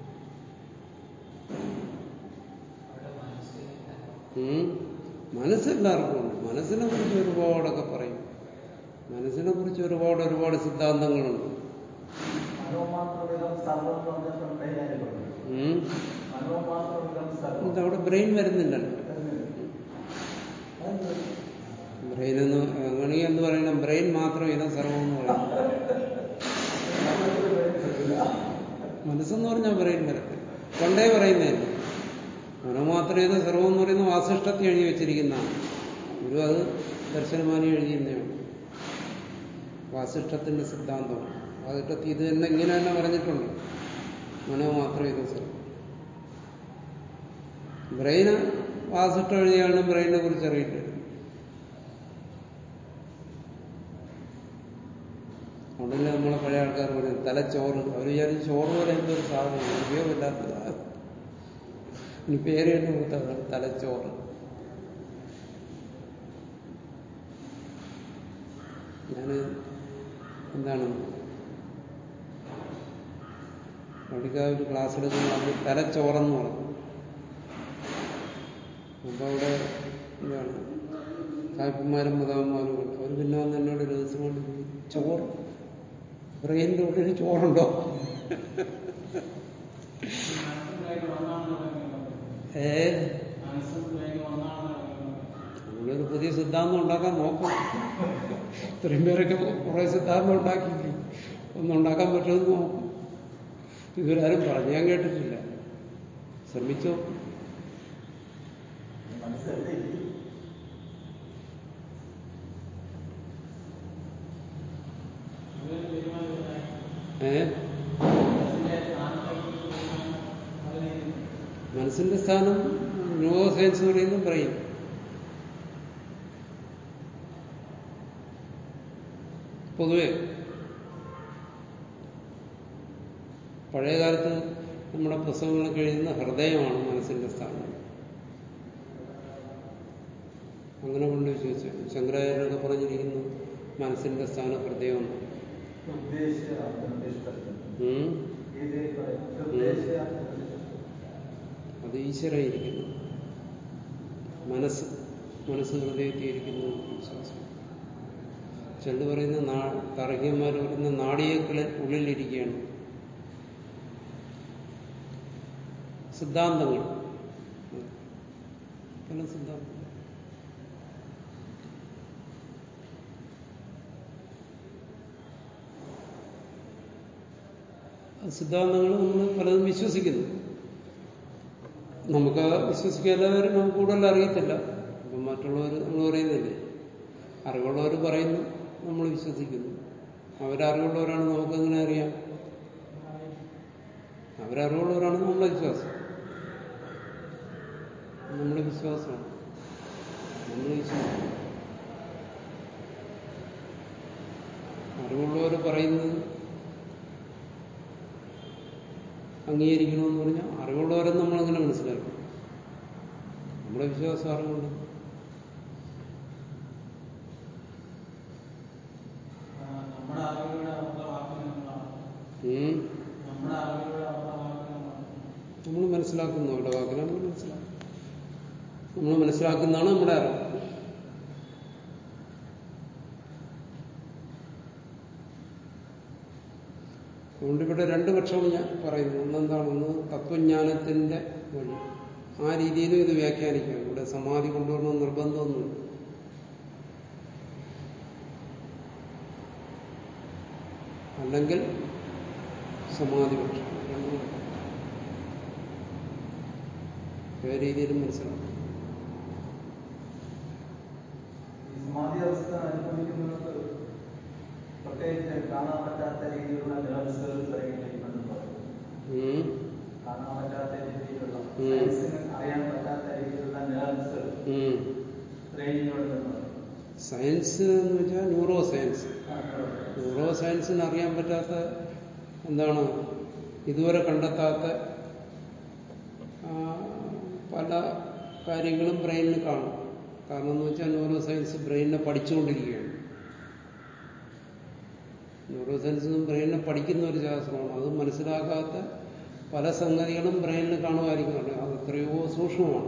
ഉം. മനസ്സെല്ലാവർക്കും ഉണ്ട് മനസ്സിനെ കുറിച്ച് ഒരുപാടൊക്കെ പറയും മനസ്സിനെ കുറിച്ച് ഒരുപാട് ഒരുപാട് സിദ്ധാന്തങ്ങളുണ്ട് മനോമാത്രവിധം സർവം എന്ന് പറഞ്ഞപ്പോൾ ബ്രെയിൻ അനുഭവം ഉം. മനോമാത്രവിധം സർവം ഇത് അവിടെ ബ്രെയിൻ വരുന്നില്ലല്ലോ അതെന്ത്? ബ്രെയിൻ എന്ന് അങ്ങനെയെങ്കിൽ എന്ന് പറയണം ബ്രെയിൻ മാത്രം ഇതാ സർവം എന്ന് പറയും നമ്മൾക്ക് ബ്രെയിൻ കിട്ടില്ല. മനസ്സെന്ന് പറഞ്ഞാൽ ബ്രെയിൻ വരത്തില്ല പണ്ടേ പറയുന്നതല്ലേ മനോമാത്രം ഇത് സർവം എന്ന് പറയുന്ന വാസിഷ്ടത്തിൽ എഴുതി വെച്ചിരിക്കുന്നതാണ് ഗുരു അത് ദർശനമാനി എഴുതിയെന്നതാണ് വാസിഷ്ടത്തിന്റെ സിദ്ധാന്തമാണ് വാസിഷ്ടത്തിൽ ഇത് തന്നെ ഇങ്ങനെ തന്നെ പറഞ്ഞിട്ടുണ്ട് മനോമാത്രം ഇത് സർവം ബ്രെയിന് വാസിഷ്ടം എഴുതിയാണ് ബ്രെയിനെ കുറിച്ച് അറിയില്ല അതുകൊണ്ടല്ലേ നമ്മളെ പഴയ ആൾക്കാർ പറയും തലച്ചോറ് അവർ വിചാരിച്ച് ചോറ് പോലെ എന്തോ ഒരു സാധനം ഉപയോഗമില്ലാത്തതാണ് ഇനി പേര് തന്നെ കൊടുത്തതാണ് തലച്ചോറ് ഞാൻ എന്താണ് പള്ളിക്കാർ ഒരു ക്ലാസ് എടുക്കുമ്പോൾ അത് തലച്ചോറെന്ന് പറഞ്ഞു അപ്പൊ അവിടെ എന്താണ് സാഹിബന്മാരും മതവന്മാരും ഉണ്ട് അവർ പിന്നെ വന്ന് എന്നോട് ഒരു ദിവസം കൊണ്ട് ചോദിച്ചു, ചോറ് ബ്രെയിനിന്റെ ഉള്ളിൽ ചോറുണ്ടോ ഏ നമ്മളൊരു പുതിയ സിദ്ധാന്തം ഉണ്ടാക്കാൻ നോക്കും ഇത്രയും പേരൊക്കെ കുറെ സിദ്ധാന്തം ഉണ്ടാക്കിയില്ലേ ഒന്നും ഉണ്ടാക്കാൻ പറ്റുമെന്ന് നോക്കും ഇതുവരാരും പറഞ്ഞു ഞാൻ കേട്ടിട്ടില്ല ശ്രമിച്ചോ മനസ്സിലെവിടെ ഇരിക്കും? ഏ മനസ്സിന്റെ സ്ഥാനം ന്യൂറോ സയൻസ് പറയുന്ന ബ്രെയിൻ പൊതുവെ പഴയ കാലത്ത് നമ്മുടെ പുസ്തകങ്ങളൊക്കെ എഴുതുന്ന ഹൃദയമാണ് മനസ്സിന്റെ സ്ഥാനം അങ്ങനെ കൊണ്ട് വിശ്വസിച്ചു ശങ്കരാചാര്യരൊക്കെ പറഞ്ഞിരിക്കുന്നു മനസ്സിന്റെ സ്ഥാനം ഹൃദയമാണ് ഉദ്ദേശിച്ച അന്തർനിഷ്ഠത്തിൽ. ഉം. ഇത് പറയും. ഉദ്ദേശിച്ച അന്തർനിഷ്ഠത്തിൽ. അത് ഈശ്വരായിരിക്കുന്നു മനസ്സ് മനസ്സ് ഹൃദയത്തിയിരിക്കുന്നു വിശ്വാസം ചെല്ലു പറയുന്ന നാ തർക്കിയന്മാർ പറയുന്ന നാടിയേക്കളിൽ ഉള്ളിലിരിക്കുകയാണ് സിദ്ധാന്തങ്ങൾ പല സിദ്ധാന്തങ്ങൾ ആ സിദ്ധാന്തങ്ങൾ നമ്മൾ പലതും വിശ്വസിക്കുന്നു നമുക്ക് വിശ്വസിക്കാത്തവർ നമുക്ക് കൂടുതൽ അറിയത്തില്ല അപ്പം മറ്റുള്ളവർ നമ്മൾ പറയുന്നില്ലേ അറിവുള്ളവർ പറയുന്നു നമ്മൾ വിശ്വസിക്കുന്നു അവരറിവുള്ളവരാണ് നമുക്കെങ്ങനെ അറിയാം അവരറിവുള്ളവരാണ് നമ്മുടെ വിശ്വാസം നമ്മുടെ വിശ്വാസമാണ് നമ്മൾ വിശ്വസിക്കുന്നു അറിവുള്ളവർ പറയുന്നത് അംഗീകരിക്കണമെന്ന് പറഞ്ഞാൽ അറിവുള്ളവരെന്ന് നമ്മളെങ്ങനെ മനസ്സിലാക്കും നമ്മുടെ വിശ്വാസം അറിവുണ്ട് ആ, നമ്മുടെ അറിവിലൂടെ അവരുടെ വാക്കുകളാണ് ഉം. നമ്മുടെ അറിവിലൂടെ അവരുടെ വാക്കുകളാണ് നമ്മൾ മനസ്സിലാക്കുന്നു അവരുടെ വാക്കിനെ നമ്മൾ മനസ്സിലാക്കും നമ്മൾ മനസ്സിലാക്കുന്നതാണ് നമ്മുടെ അറിവ് അതുകൊണ്ട് ഇവിടെ രണ്ട് പക്ഷമാണ് ഞാൻ പറയുന്നത് ഒന്നെന്താണ് ഒന്ന് തത്വജ്ഞാനത്തിന്റെ വഴി ആ രീതിയിലും ഇത് വ്യാഖ്യാനിക്കാം ഇവിടെ സമാധി കൊണ്ടുവരണം നിർബന്ധമൊന്നുമില്ല അല്ലെങ്കിൽ സമാധി പക്ഷം രണ്ടും കൂടെ. ഏത് രീതിയിലും മനസ്സിലാക്കും ഈ സമാധി അവസ്ഥ അനുഭവിക്കുന്നവർക്ക് പ്രത്യേകിച്ച് കാണാൻ പറ്റാത്ത രീതിയിലുള്ള നേർവ്സുകൾ ബ്രെയിനിലേക്കുണ്ടെന്ന് പറയും ഉം. കാണാൻ പറ്റാത്ത രീതിയിലുള്ള ഉം. സയൻസിന് അറിയാൻ പറ്റാത്ത രീതിയിലുള്ള നേർവ്സുകൾ ഉം. ബ്രെയിനിലുണ്ടെന്ന് പറയും സയൻസ് എന്ന് വെച്ചാൽ ന്യൂറോ സയൻസ് ആ, നേർവ്സ്. ന്യൂറോ സയൻസിന് അറിയാൻ പറ്റാത്ത എന്താണ് ഇതുവരെ കണ്ടെത്താത്ത ആ, പല കാര്യങ്ങളും ബ്രെയിനിൽ കാണും കാരണം എന്ന് വെച്ചാൽ ന്യൂറോ സയൻസ് ബ്രെയിനിനെ പഠിച്ചുകൊണ്ടിരിക്കുകയാണ് ന്യൂറോ സയൻസ് ബ്രെയിനിനെ പഠിക്കുന്ന ഒരു ശാസ്ത്രമാണ് അത് മനസ്സിലാക്കാത്ത പല സംഗതികളും ബ്രെയിനിൽ കാണുമായിരിക്കും അത് എത്രയോ സൂക്ഷ്മമാണ്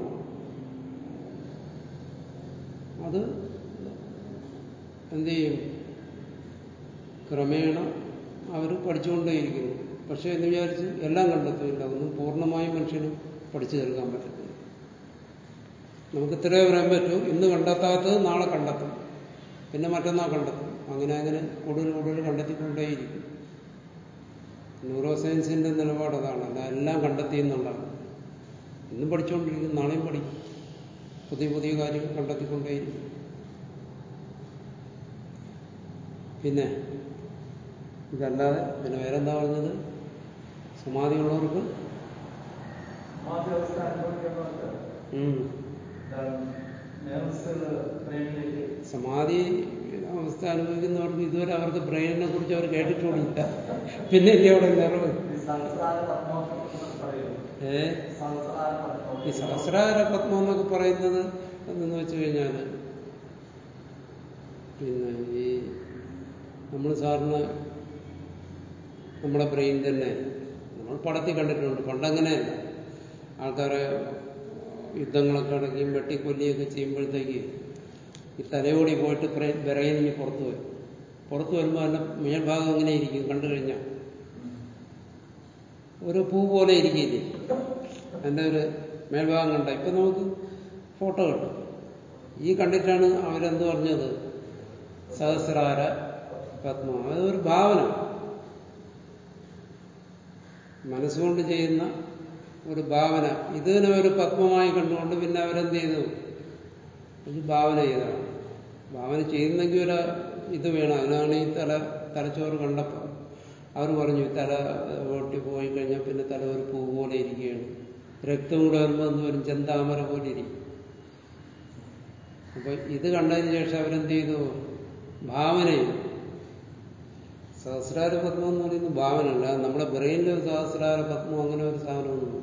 അത് എന്ത് ചെയ്യും ക്രമേണ അവർ പഠിച്ചുകൊണ്ടേയിരിക്കുന്നു പക്ഷെ എന്ന് വിചാരിച്ച് എല്ലാം കണ്ടെത്തില്ല ഒന്നും പൂർണ്ണമായും മനുഷ്യന് പഠിച്ചു തീർക്കാൻ പറ്റത്തില്ല നമുക്ക് ഇത്രയേ പറയാൻ പറ്റൂ ഇന്ന് കണ്ടെത്താത്തത് നാളെ കണ്ടെത്തും പിന്നെ മറ്റന്നാൾ കണ്ടെത്തും അങ്ങനെ അങ്ങനെ കൂടുതൽ കൂടുതൽ കണ്ടെത്തിക്കൊണ്ടേയിരിക്കും ന്യൂറോ സയൻസിന്റെ നിലപാട് അതാണ് അല്ല എല്ലാം കണ്ടെത്തി എന്നുള്ളതാണ് ഇന്നും പഠിച്ചുകൊണ്ടിരിക്കും നാളെയും പഠിക്കും പുതിയ പുതിയ കാര്യങ്ങൾ കണ്ടെത്തിക്കൊണ്ടേയിരിക്കും പിന്നെ ഇതല്ലാതെ പിന്നെ വേറെന്താ പറഞ്ഞത് സമാധിയുള്ളവർക്ക് സമാധി അവസ്ഥ അനുഭവിക്കുന്നവർക്ക് ഉം, നേർവ്സുകൾ ബ്രെയിനിലേക്ക് സമാധി അവസ്ഥ അനുഭവിക്കുന്നവർക്ക് ഇതുവരെ അവർക്ക് ബ്രെയിനിനെ കുറിച്ച് അവർ കേട്ടിട്ടുമില്ല പിന്നെ ഇല്ലേ അവിടെ നിറവ് ഈ സഹസ്രാര പത്മം എന്നൊക്കെ പറയുന്നു ഏ സഹസ്രാര പത്മം ഈ സഹസ്രാര പത്മം എന്നൊക്കെ പറയുന്നത് എന്തെന്ന് വെച്ച് കഴിഞ്ഞാൽ പിന്നെ ഈ നമ്മൾ സാറിന് നമ്മുടെ ബ്രെയിൻ തന്നെ നമ്മൾ പടത്തിൽ കണ്ടിട്ടുണ്ട് പണ്ടങ്ങനെയല്ല ആൾക്കാരെ യുദ്ധങ്ങളൊക്കെ നടക്കുകയും വെട്ടിക്കൊല്ലിയൊക്കെ ചെയ്യുമ്പോഴത്തേക്ക് ഈ തലയോടി പോയിട്ട് ബ്രെയിനിന് പുറത്തു വരും പുറത്തു വരുമ്പോൾ അതിൻ്റെ മേൽഭാഗം ഇങ്ങനെ ഇരിക്കും കണ്ടു കഴിഞ്ഞാൽ ഒരു പൂ പോലെ ഇരിക്കില്ലേ അതിൻ്റെ ഒരു മേൽഭാഗം കണ്ട ഇപ്പൊ നമുക്ക് ഫോട്ടോ കിട്ടും ഈ കണ്ടിട്ടാണ് അവരെന്ത് പറഞ്ഞത് സഹസ്രാര പത്മം അതൊരു ഭാവന മനസ്സുകൊണ്ട് ചെയ്യുന്ന ഒരു ഭാവന ഇതിനെ ഒരു പത്മമായി കണ്ടുകൊണ്ട് പിന്നെ അവരെന്ത് ചെയ്തു ഇത് ഭാവന ചെയ്തതാണ് ഭാവന ചെയ്യുന്നെങ്കിൽ ഒരു ഇത് വേണം അതിനാണ് ഈ തല തലച്ചോറ് കണ്ടപ്പോൾ അവർ പറഞ്ഞു ഈ തല ഓട്ടി പോയി കഴിഞ്ഞാൽ പിന്നെ തല ഒരു പൂ പോലെ ഇരിക്കുകയാണ് രക്തം കൂടെ വരുമ്പോൾ എന്ത് വരും ചെന്താമര പോലെ ഇരിക്കും അപ്പൊ ഇത് കണ്ടതിന് ശേഷം അവരെന്ത് ചെയ്തു ഭാവന ചെയ്തു സഹസ്രാര പത്മം എന്ന് പറയുന്നത് ഭാവനയല്ല നമ്മുടെ ബ്രെയിനിൽ ഒരു സഹസ്രാര പത്മം അങ്ങനെ ഒരു സാധനമൊന്നും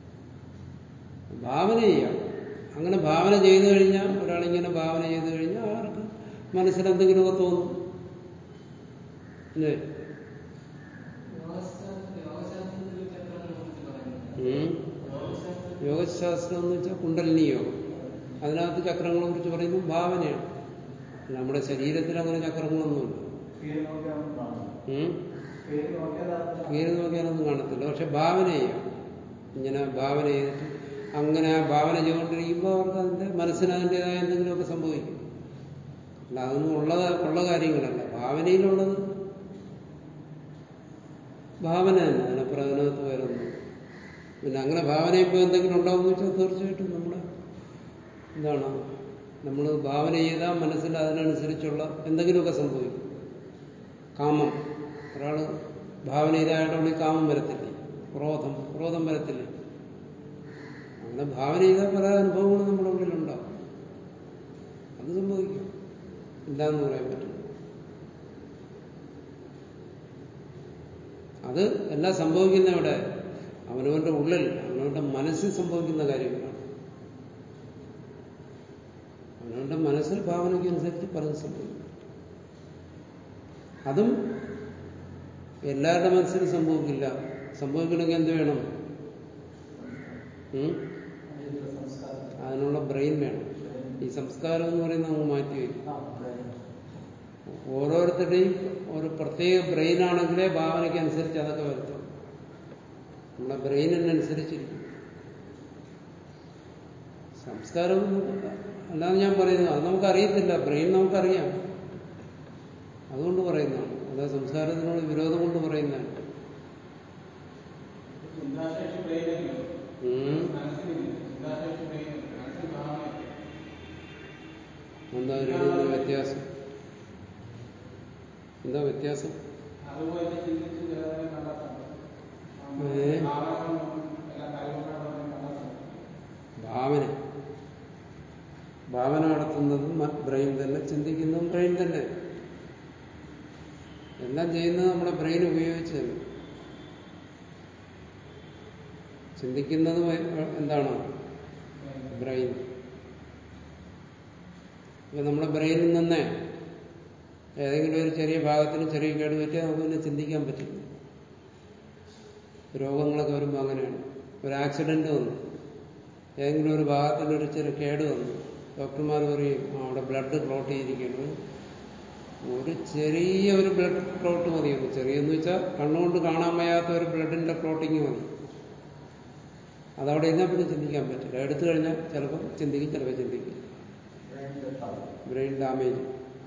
ഭാവന ചെയ്യാം അങ്ങനെ ഭാവന ചെയ്തു കഴിഞ്ഞാൽ ഒരാളിങ്ങനെ ഭാവന ചെയ്തു കഴിഞ്ഞാൽ അവർക്ക് മനസ്സിൽ എന്തെങ്കിലുമൊക്കെ തോന്നും അല്ലേ ഉം. യോഗശാസ്ത്രം എന്ന് വെച്ചാൽ കുണ്ടലിനി യോഗം അതിനകത്ത് ചക്രങ്ങളെ കുറിച്ച് പറയുന്നത് ഭാവനയാണ് നമ്മുടെ ശരീരത്തിൽ അങ്ങനെ ചക്രങ്ങളൊന്നുമില്ല പേര് നോക്കിയാൽ കാണും ഉം. പേര് നോക്കിയാൽ പേര് നോക്കിയാലൊന്നും കാണത്തില്ല പക്ഷെ ഭാവന ചെയ്യാം ഇങ്ങനെ ഭാവന ചെയ്തിട്ട് അങ്ങനെ ആ ഭാവന ചെയ്തുകൊണ്ടിരിക്കുമ്പോൾ അവർക്ക് അതിന്റെ മനസ്സിന് അതിൻ്റെതായ എന്തെങ്കിലുമൊക്കെ സംഭവിക്കും അല്ല അതൊന്നും ഉള്ളത് ഉള്ള കാര്യങ്ങളല്ല ഭാവനയിലുള്ളത് ഭാവന തന്നെ അതിനപ്പുറം അതിനകത്ത് വരുന്നു പിന്നെ അങ്ങനെ ഭാവന ഇപ്പോൾ എന്തെങ്കിലും ഉണ്ടാവുമെന്ന് വെച്ചാൽ തീർച്ചയായിട്ടും നമ്മുടെ എന്താണ് നമ്മൾ ഭാവന ചെയ്താൽ മനസ്സിൽ അതിനനുസരിച്ചുള്ള എന്തെങ്കിലുമൊക്കെ സംഭവിക്കും കാമം ഒരാൾ ഭാവന ചെയ്തായതുകൊണ്ട് കാമം വരത്തില്ലേ ക്രോധം ക്രോധം വരത്തില്ലേ അങ്ങനെ ഭാവന ചെയ്താൽ പല അനുഭവങ്ങളും നമ്മുടെ ഉള്ളിലുണ്ടാവും അത് സംഭവിക്കും ഇല്ലാന്ന് പറയാൻ പറ്റില്ല അത് എല്ലാം സംഭവിക്കുന്ന ഇവിടെ അവനവന്റെ ഉള്ളിൽ അവനവന്റെ മനസ്സിൽ സംഭവിക്കുന്ന കാര്യങ്ങളാണ് അവനവന്റെ മനസ്സിൽ ഭാവനയ്ക്കനുസരിച്ച് പലതും സംഭവിക്കും അതും എല്ലാവരുടെ മനസ്സിൽ സംഭവിക്കില്ല സംഭവിക്കണമെങ്കിൽ എന്ത് വേണം ഉം? അതിന്റെ സംസ്കാരം അതിനുള്ള ബ്രെയിൻ വേണം ഈ സംസ്കാരം എന്ന് പറയുന്നത് അങ്ങ് മാറ്റി വയ്ക്കും ആ ബ്രെയിൻ ഓരോരുത്തരുടെയും ഒരു പ്രത്യേക ബ്രെയിൻ ആണെങ്കിലേ ഭാവനയ്ക്ക് അനുസരിച്ച് അതൊക്കെ വരുത്തുള്ളൂ നമ്മുടെ ബ്രെയിനിനനുസരിച്ചിരിക്കും സംസ്കാരം അല്ലാതെ ഞാൻ പറയുന്നു അത് നമുക്കറിയത്തില്ല ബ്രെയിൻ നമുക്കറിയാം അതുകൊണ്ട് പറയുന്നതാണ് അല്ലാതെ സംസ്കാരത്തിനോട് വിരോധം കൊണ്ട് പറയുന്നതാണ് ചിന്താശേഷി ബ്രെയിനില്ല ഉം. മനസ്സിനില്ല ചിന്താശേഷി ബ്രെയിനില്ല മനസ്സിൽ ഭാവന എന്താ ഇതിന് വ്യത്യാസം എന്താ വ്യത്യാസം അതുപോലെ ചിന്തിച്ച് ചിലതിനെ കണ്ടെത്താൻ ഏ? ഭാവനകളും എല്ലാം കൈകൊണ്ടാണ് കണ്ടെത്താൻ ഭാവന ഭാവന നടത്തുന്നതും ബ്രെയിൻ തന്നെ ചിന്തിക്കുന്നതും ബ്രെയിൻ തന്നെ എല്ലാം ചെയ്യുന്നത് നമ്മുടെ ബ്രെയിൻ ഉപയോഗിച്ച് തന്നെ ചിന്തിക്കുന്നതും എന്താണ് ബ്രെയിൻ ഇപ്പൊ നമ്മുടെ ബ്രെയിനിൽ നിന്ന് ഏതെങ്കിലും ഒരു ചെറിയ ഭാഗത്തിന് ചെറിയ കേട് പറ്റിയാൽ നമുക്ക് പിന്നെ ചിന്തിക്കാൻ പറ്റില്ല രോഗങ്ങളൊക്കെ വരുമ്പോൾ അങ്ങനെയാണ് ഒരു ആക്സിഡന്റ് വന്നു ഏതെങ്കിലും ഒരു ഭാഗത്തിന് ഒരു ചെറിയ കേട് വന്നു ഡോക്ടർമാർ പറയും "ആ, അവിടെ ബ്ലഡ് ക്ലോട്ട് ചെയ്തിരിക്കുന്നത് ഒരു ചെറിയ ഒരു ബ്ലഡ് ക്ലോട്ട് മതിയൊന്ന് ചെറിയെന്ന് വെച്ചാൽ കണ്ണുകൊണ്ട് കാണാൻ വയ്യാത്ത ഒരു ബ്ലഡിന്റെ ക്ലോട്ടിങ് മതി അതവിടെ ഇരുന്നാൽ പിന്നെ ചിന്തിക്കാൻ പറ്റില്ല എടുത്തു കഴിഞ്ഞാൽ ചിലപ്പോൾ ചിന്തിക്കും ചിലപ്പോൾ ചിന്തിക്കും ബ്രെയിനിന്റെ തല ബ്രെയിൻ ഡാമേജ്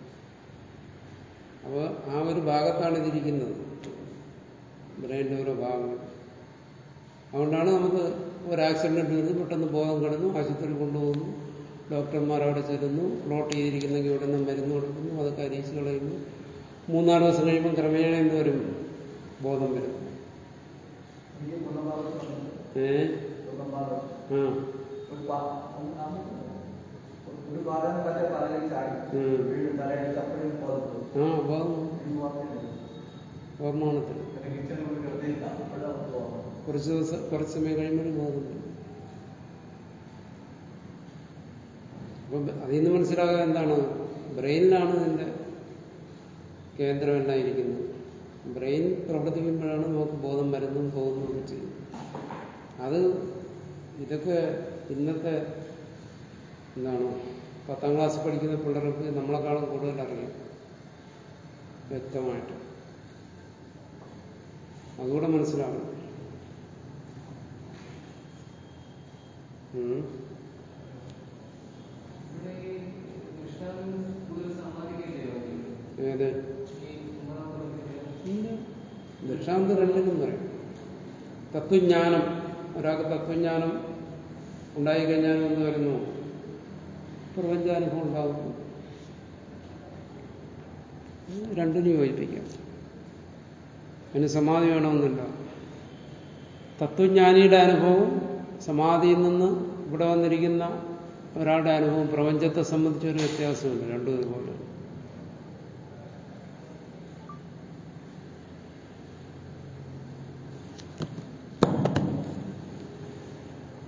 അപ്പോൾ ആ ഒരു ഭാഗത്താണ് ഇതിരിക്കുന്നത് ബ്രെയിനിന്റെ ഓരോ ഭാഗങ്ങൾ അതുകൊണ്ടാണ് നമുക്ക് ഒരു ആക്സിഡന്റ് വരുന്നു പെട്ടെന്ന് ബോധം കിടന്നു ആശുപത്രിയിൽ കൊണ്ടുപോകുന്നു ഡോക്ടർമാർ അവിടെ ചെല്ലുന്നു പ്ലോട്ട് ചെയ്തിരിക്കുന്നെങ്കിൽ ഇവിടെ നിന്ന് മരുന്ന് കൊടുക്കുന്നു അതൊക്കെ അരിയിച്ച് കളയുന്നു മൂന്നാല് ദിവസം കഴിയുമ്പോൾ ക്രമേണ എന്ത് വരും ബോധം വരും ഈ ഗുണഭാഗം ഏ ഗുണഭാഗം ആ ഒരു പാ- ഒരു ഭാഗം മറ്റേ പാലയിൽ ചാടി ഉം. വീണ്ടും തലയിൽ ചപ്പലും പോകുന്നു ആ ബോധം ഓർമ്മണത്തിൽ കിച്ചണിൽ വെറുതെ ഇരിക്കാം അപ്പോഴാണ് തോന്നുന്നത് കുറച്ച് ദിവസം കുറച്ച് സമയം കഴിയുമ്പോൾ ബോധം വരും അപ്പം അതിൽ നിന്ന് മനസ്സിലാകാൻ എന്താണ് ബ്രെയിനിലാണ് ഇതിന്റെ കേന്ദ്രമെല്ലാം ഇരിക്കുന്നത് ബ്രെയിൻ പ്രവർത്തിക്കുമ്പോഴാണ് നമുക്ക് ബോധം വരുന്നതും പോകുന്നതും ഒക്കെ ചെയ്യുന്നത് അത് ഇതൊക്കെ ഇന്നത്തെ എന്താണ് പത്താം ക്ലാസ് പഠിക്കുന്ന പിള്ളേർക്ക് നമ്മളെക്കാളും കൂടുതൽ അറിയാം വ്യക്തമായിട്ട് അതുകൂടെ മനസ്സിലാവണം ഉം. ഇവിടെ ഈ ദൃഷ്ടാന്തം കൂടുതൽ സമ്മാനിക്കുകയോ ഏത് ഈ ഒമ്പതാം തലത്തിലെ ഇല്ല. ദൃഷ്ടാന്തം രണ്ടിനും പറയും തത്വജ്ഞാനം ഒരാൾക്ക് തത്വജ്ഞാനം ഉണ്ടായിക്കഴിഞ്ഞാൽ എന്ത് വരുന്നു പ്രപഞ്ചാനുഭവം ഉണ്ടാകുന്നു രണ്ടിനും യോജിപ്പിക്കാം അതിന് സമാധി വേണമെന്നില്ല തത്വജ്ഞാനിയുടെ അനുഭവം സമാധിയിൽ നിന്ന് ഇവിടെ വന്നിരിക്കുന്ന ഒരാളുടെ അനുഭവം പ്രപഞ്ചത്തെ സംബന്ധിച്ചൊരു വ്യത്യാസമുണ്ട് രണ്ടും ഇതുപോലെ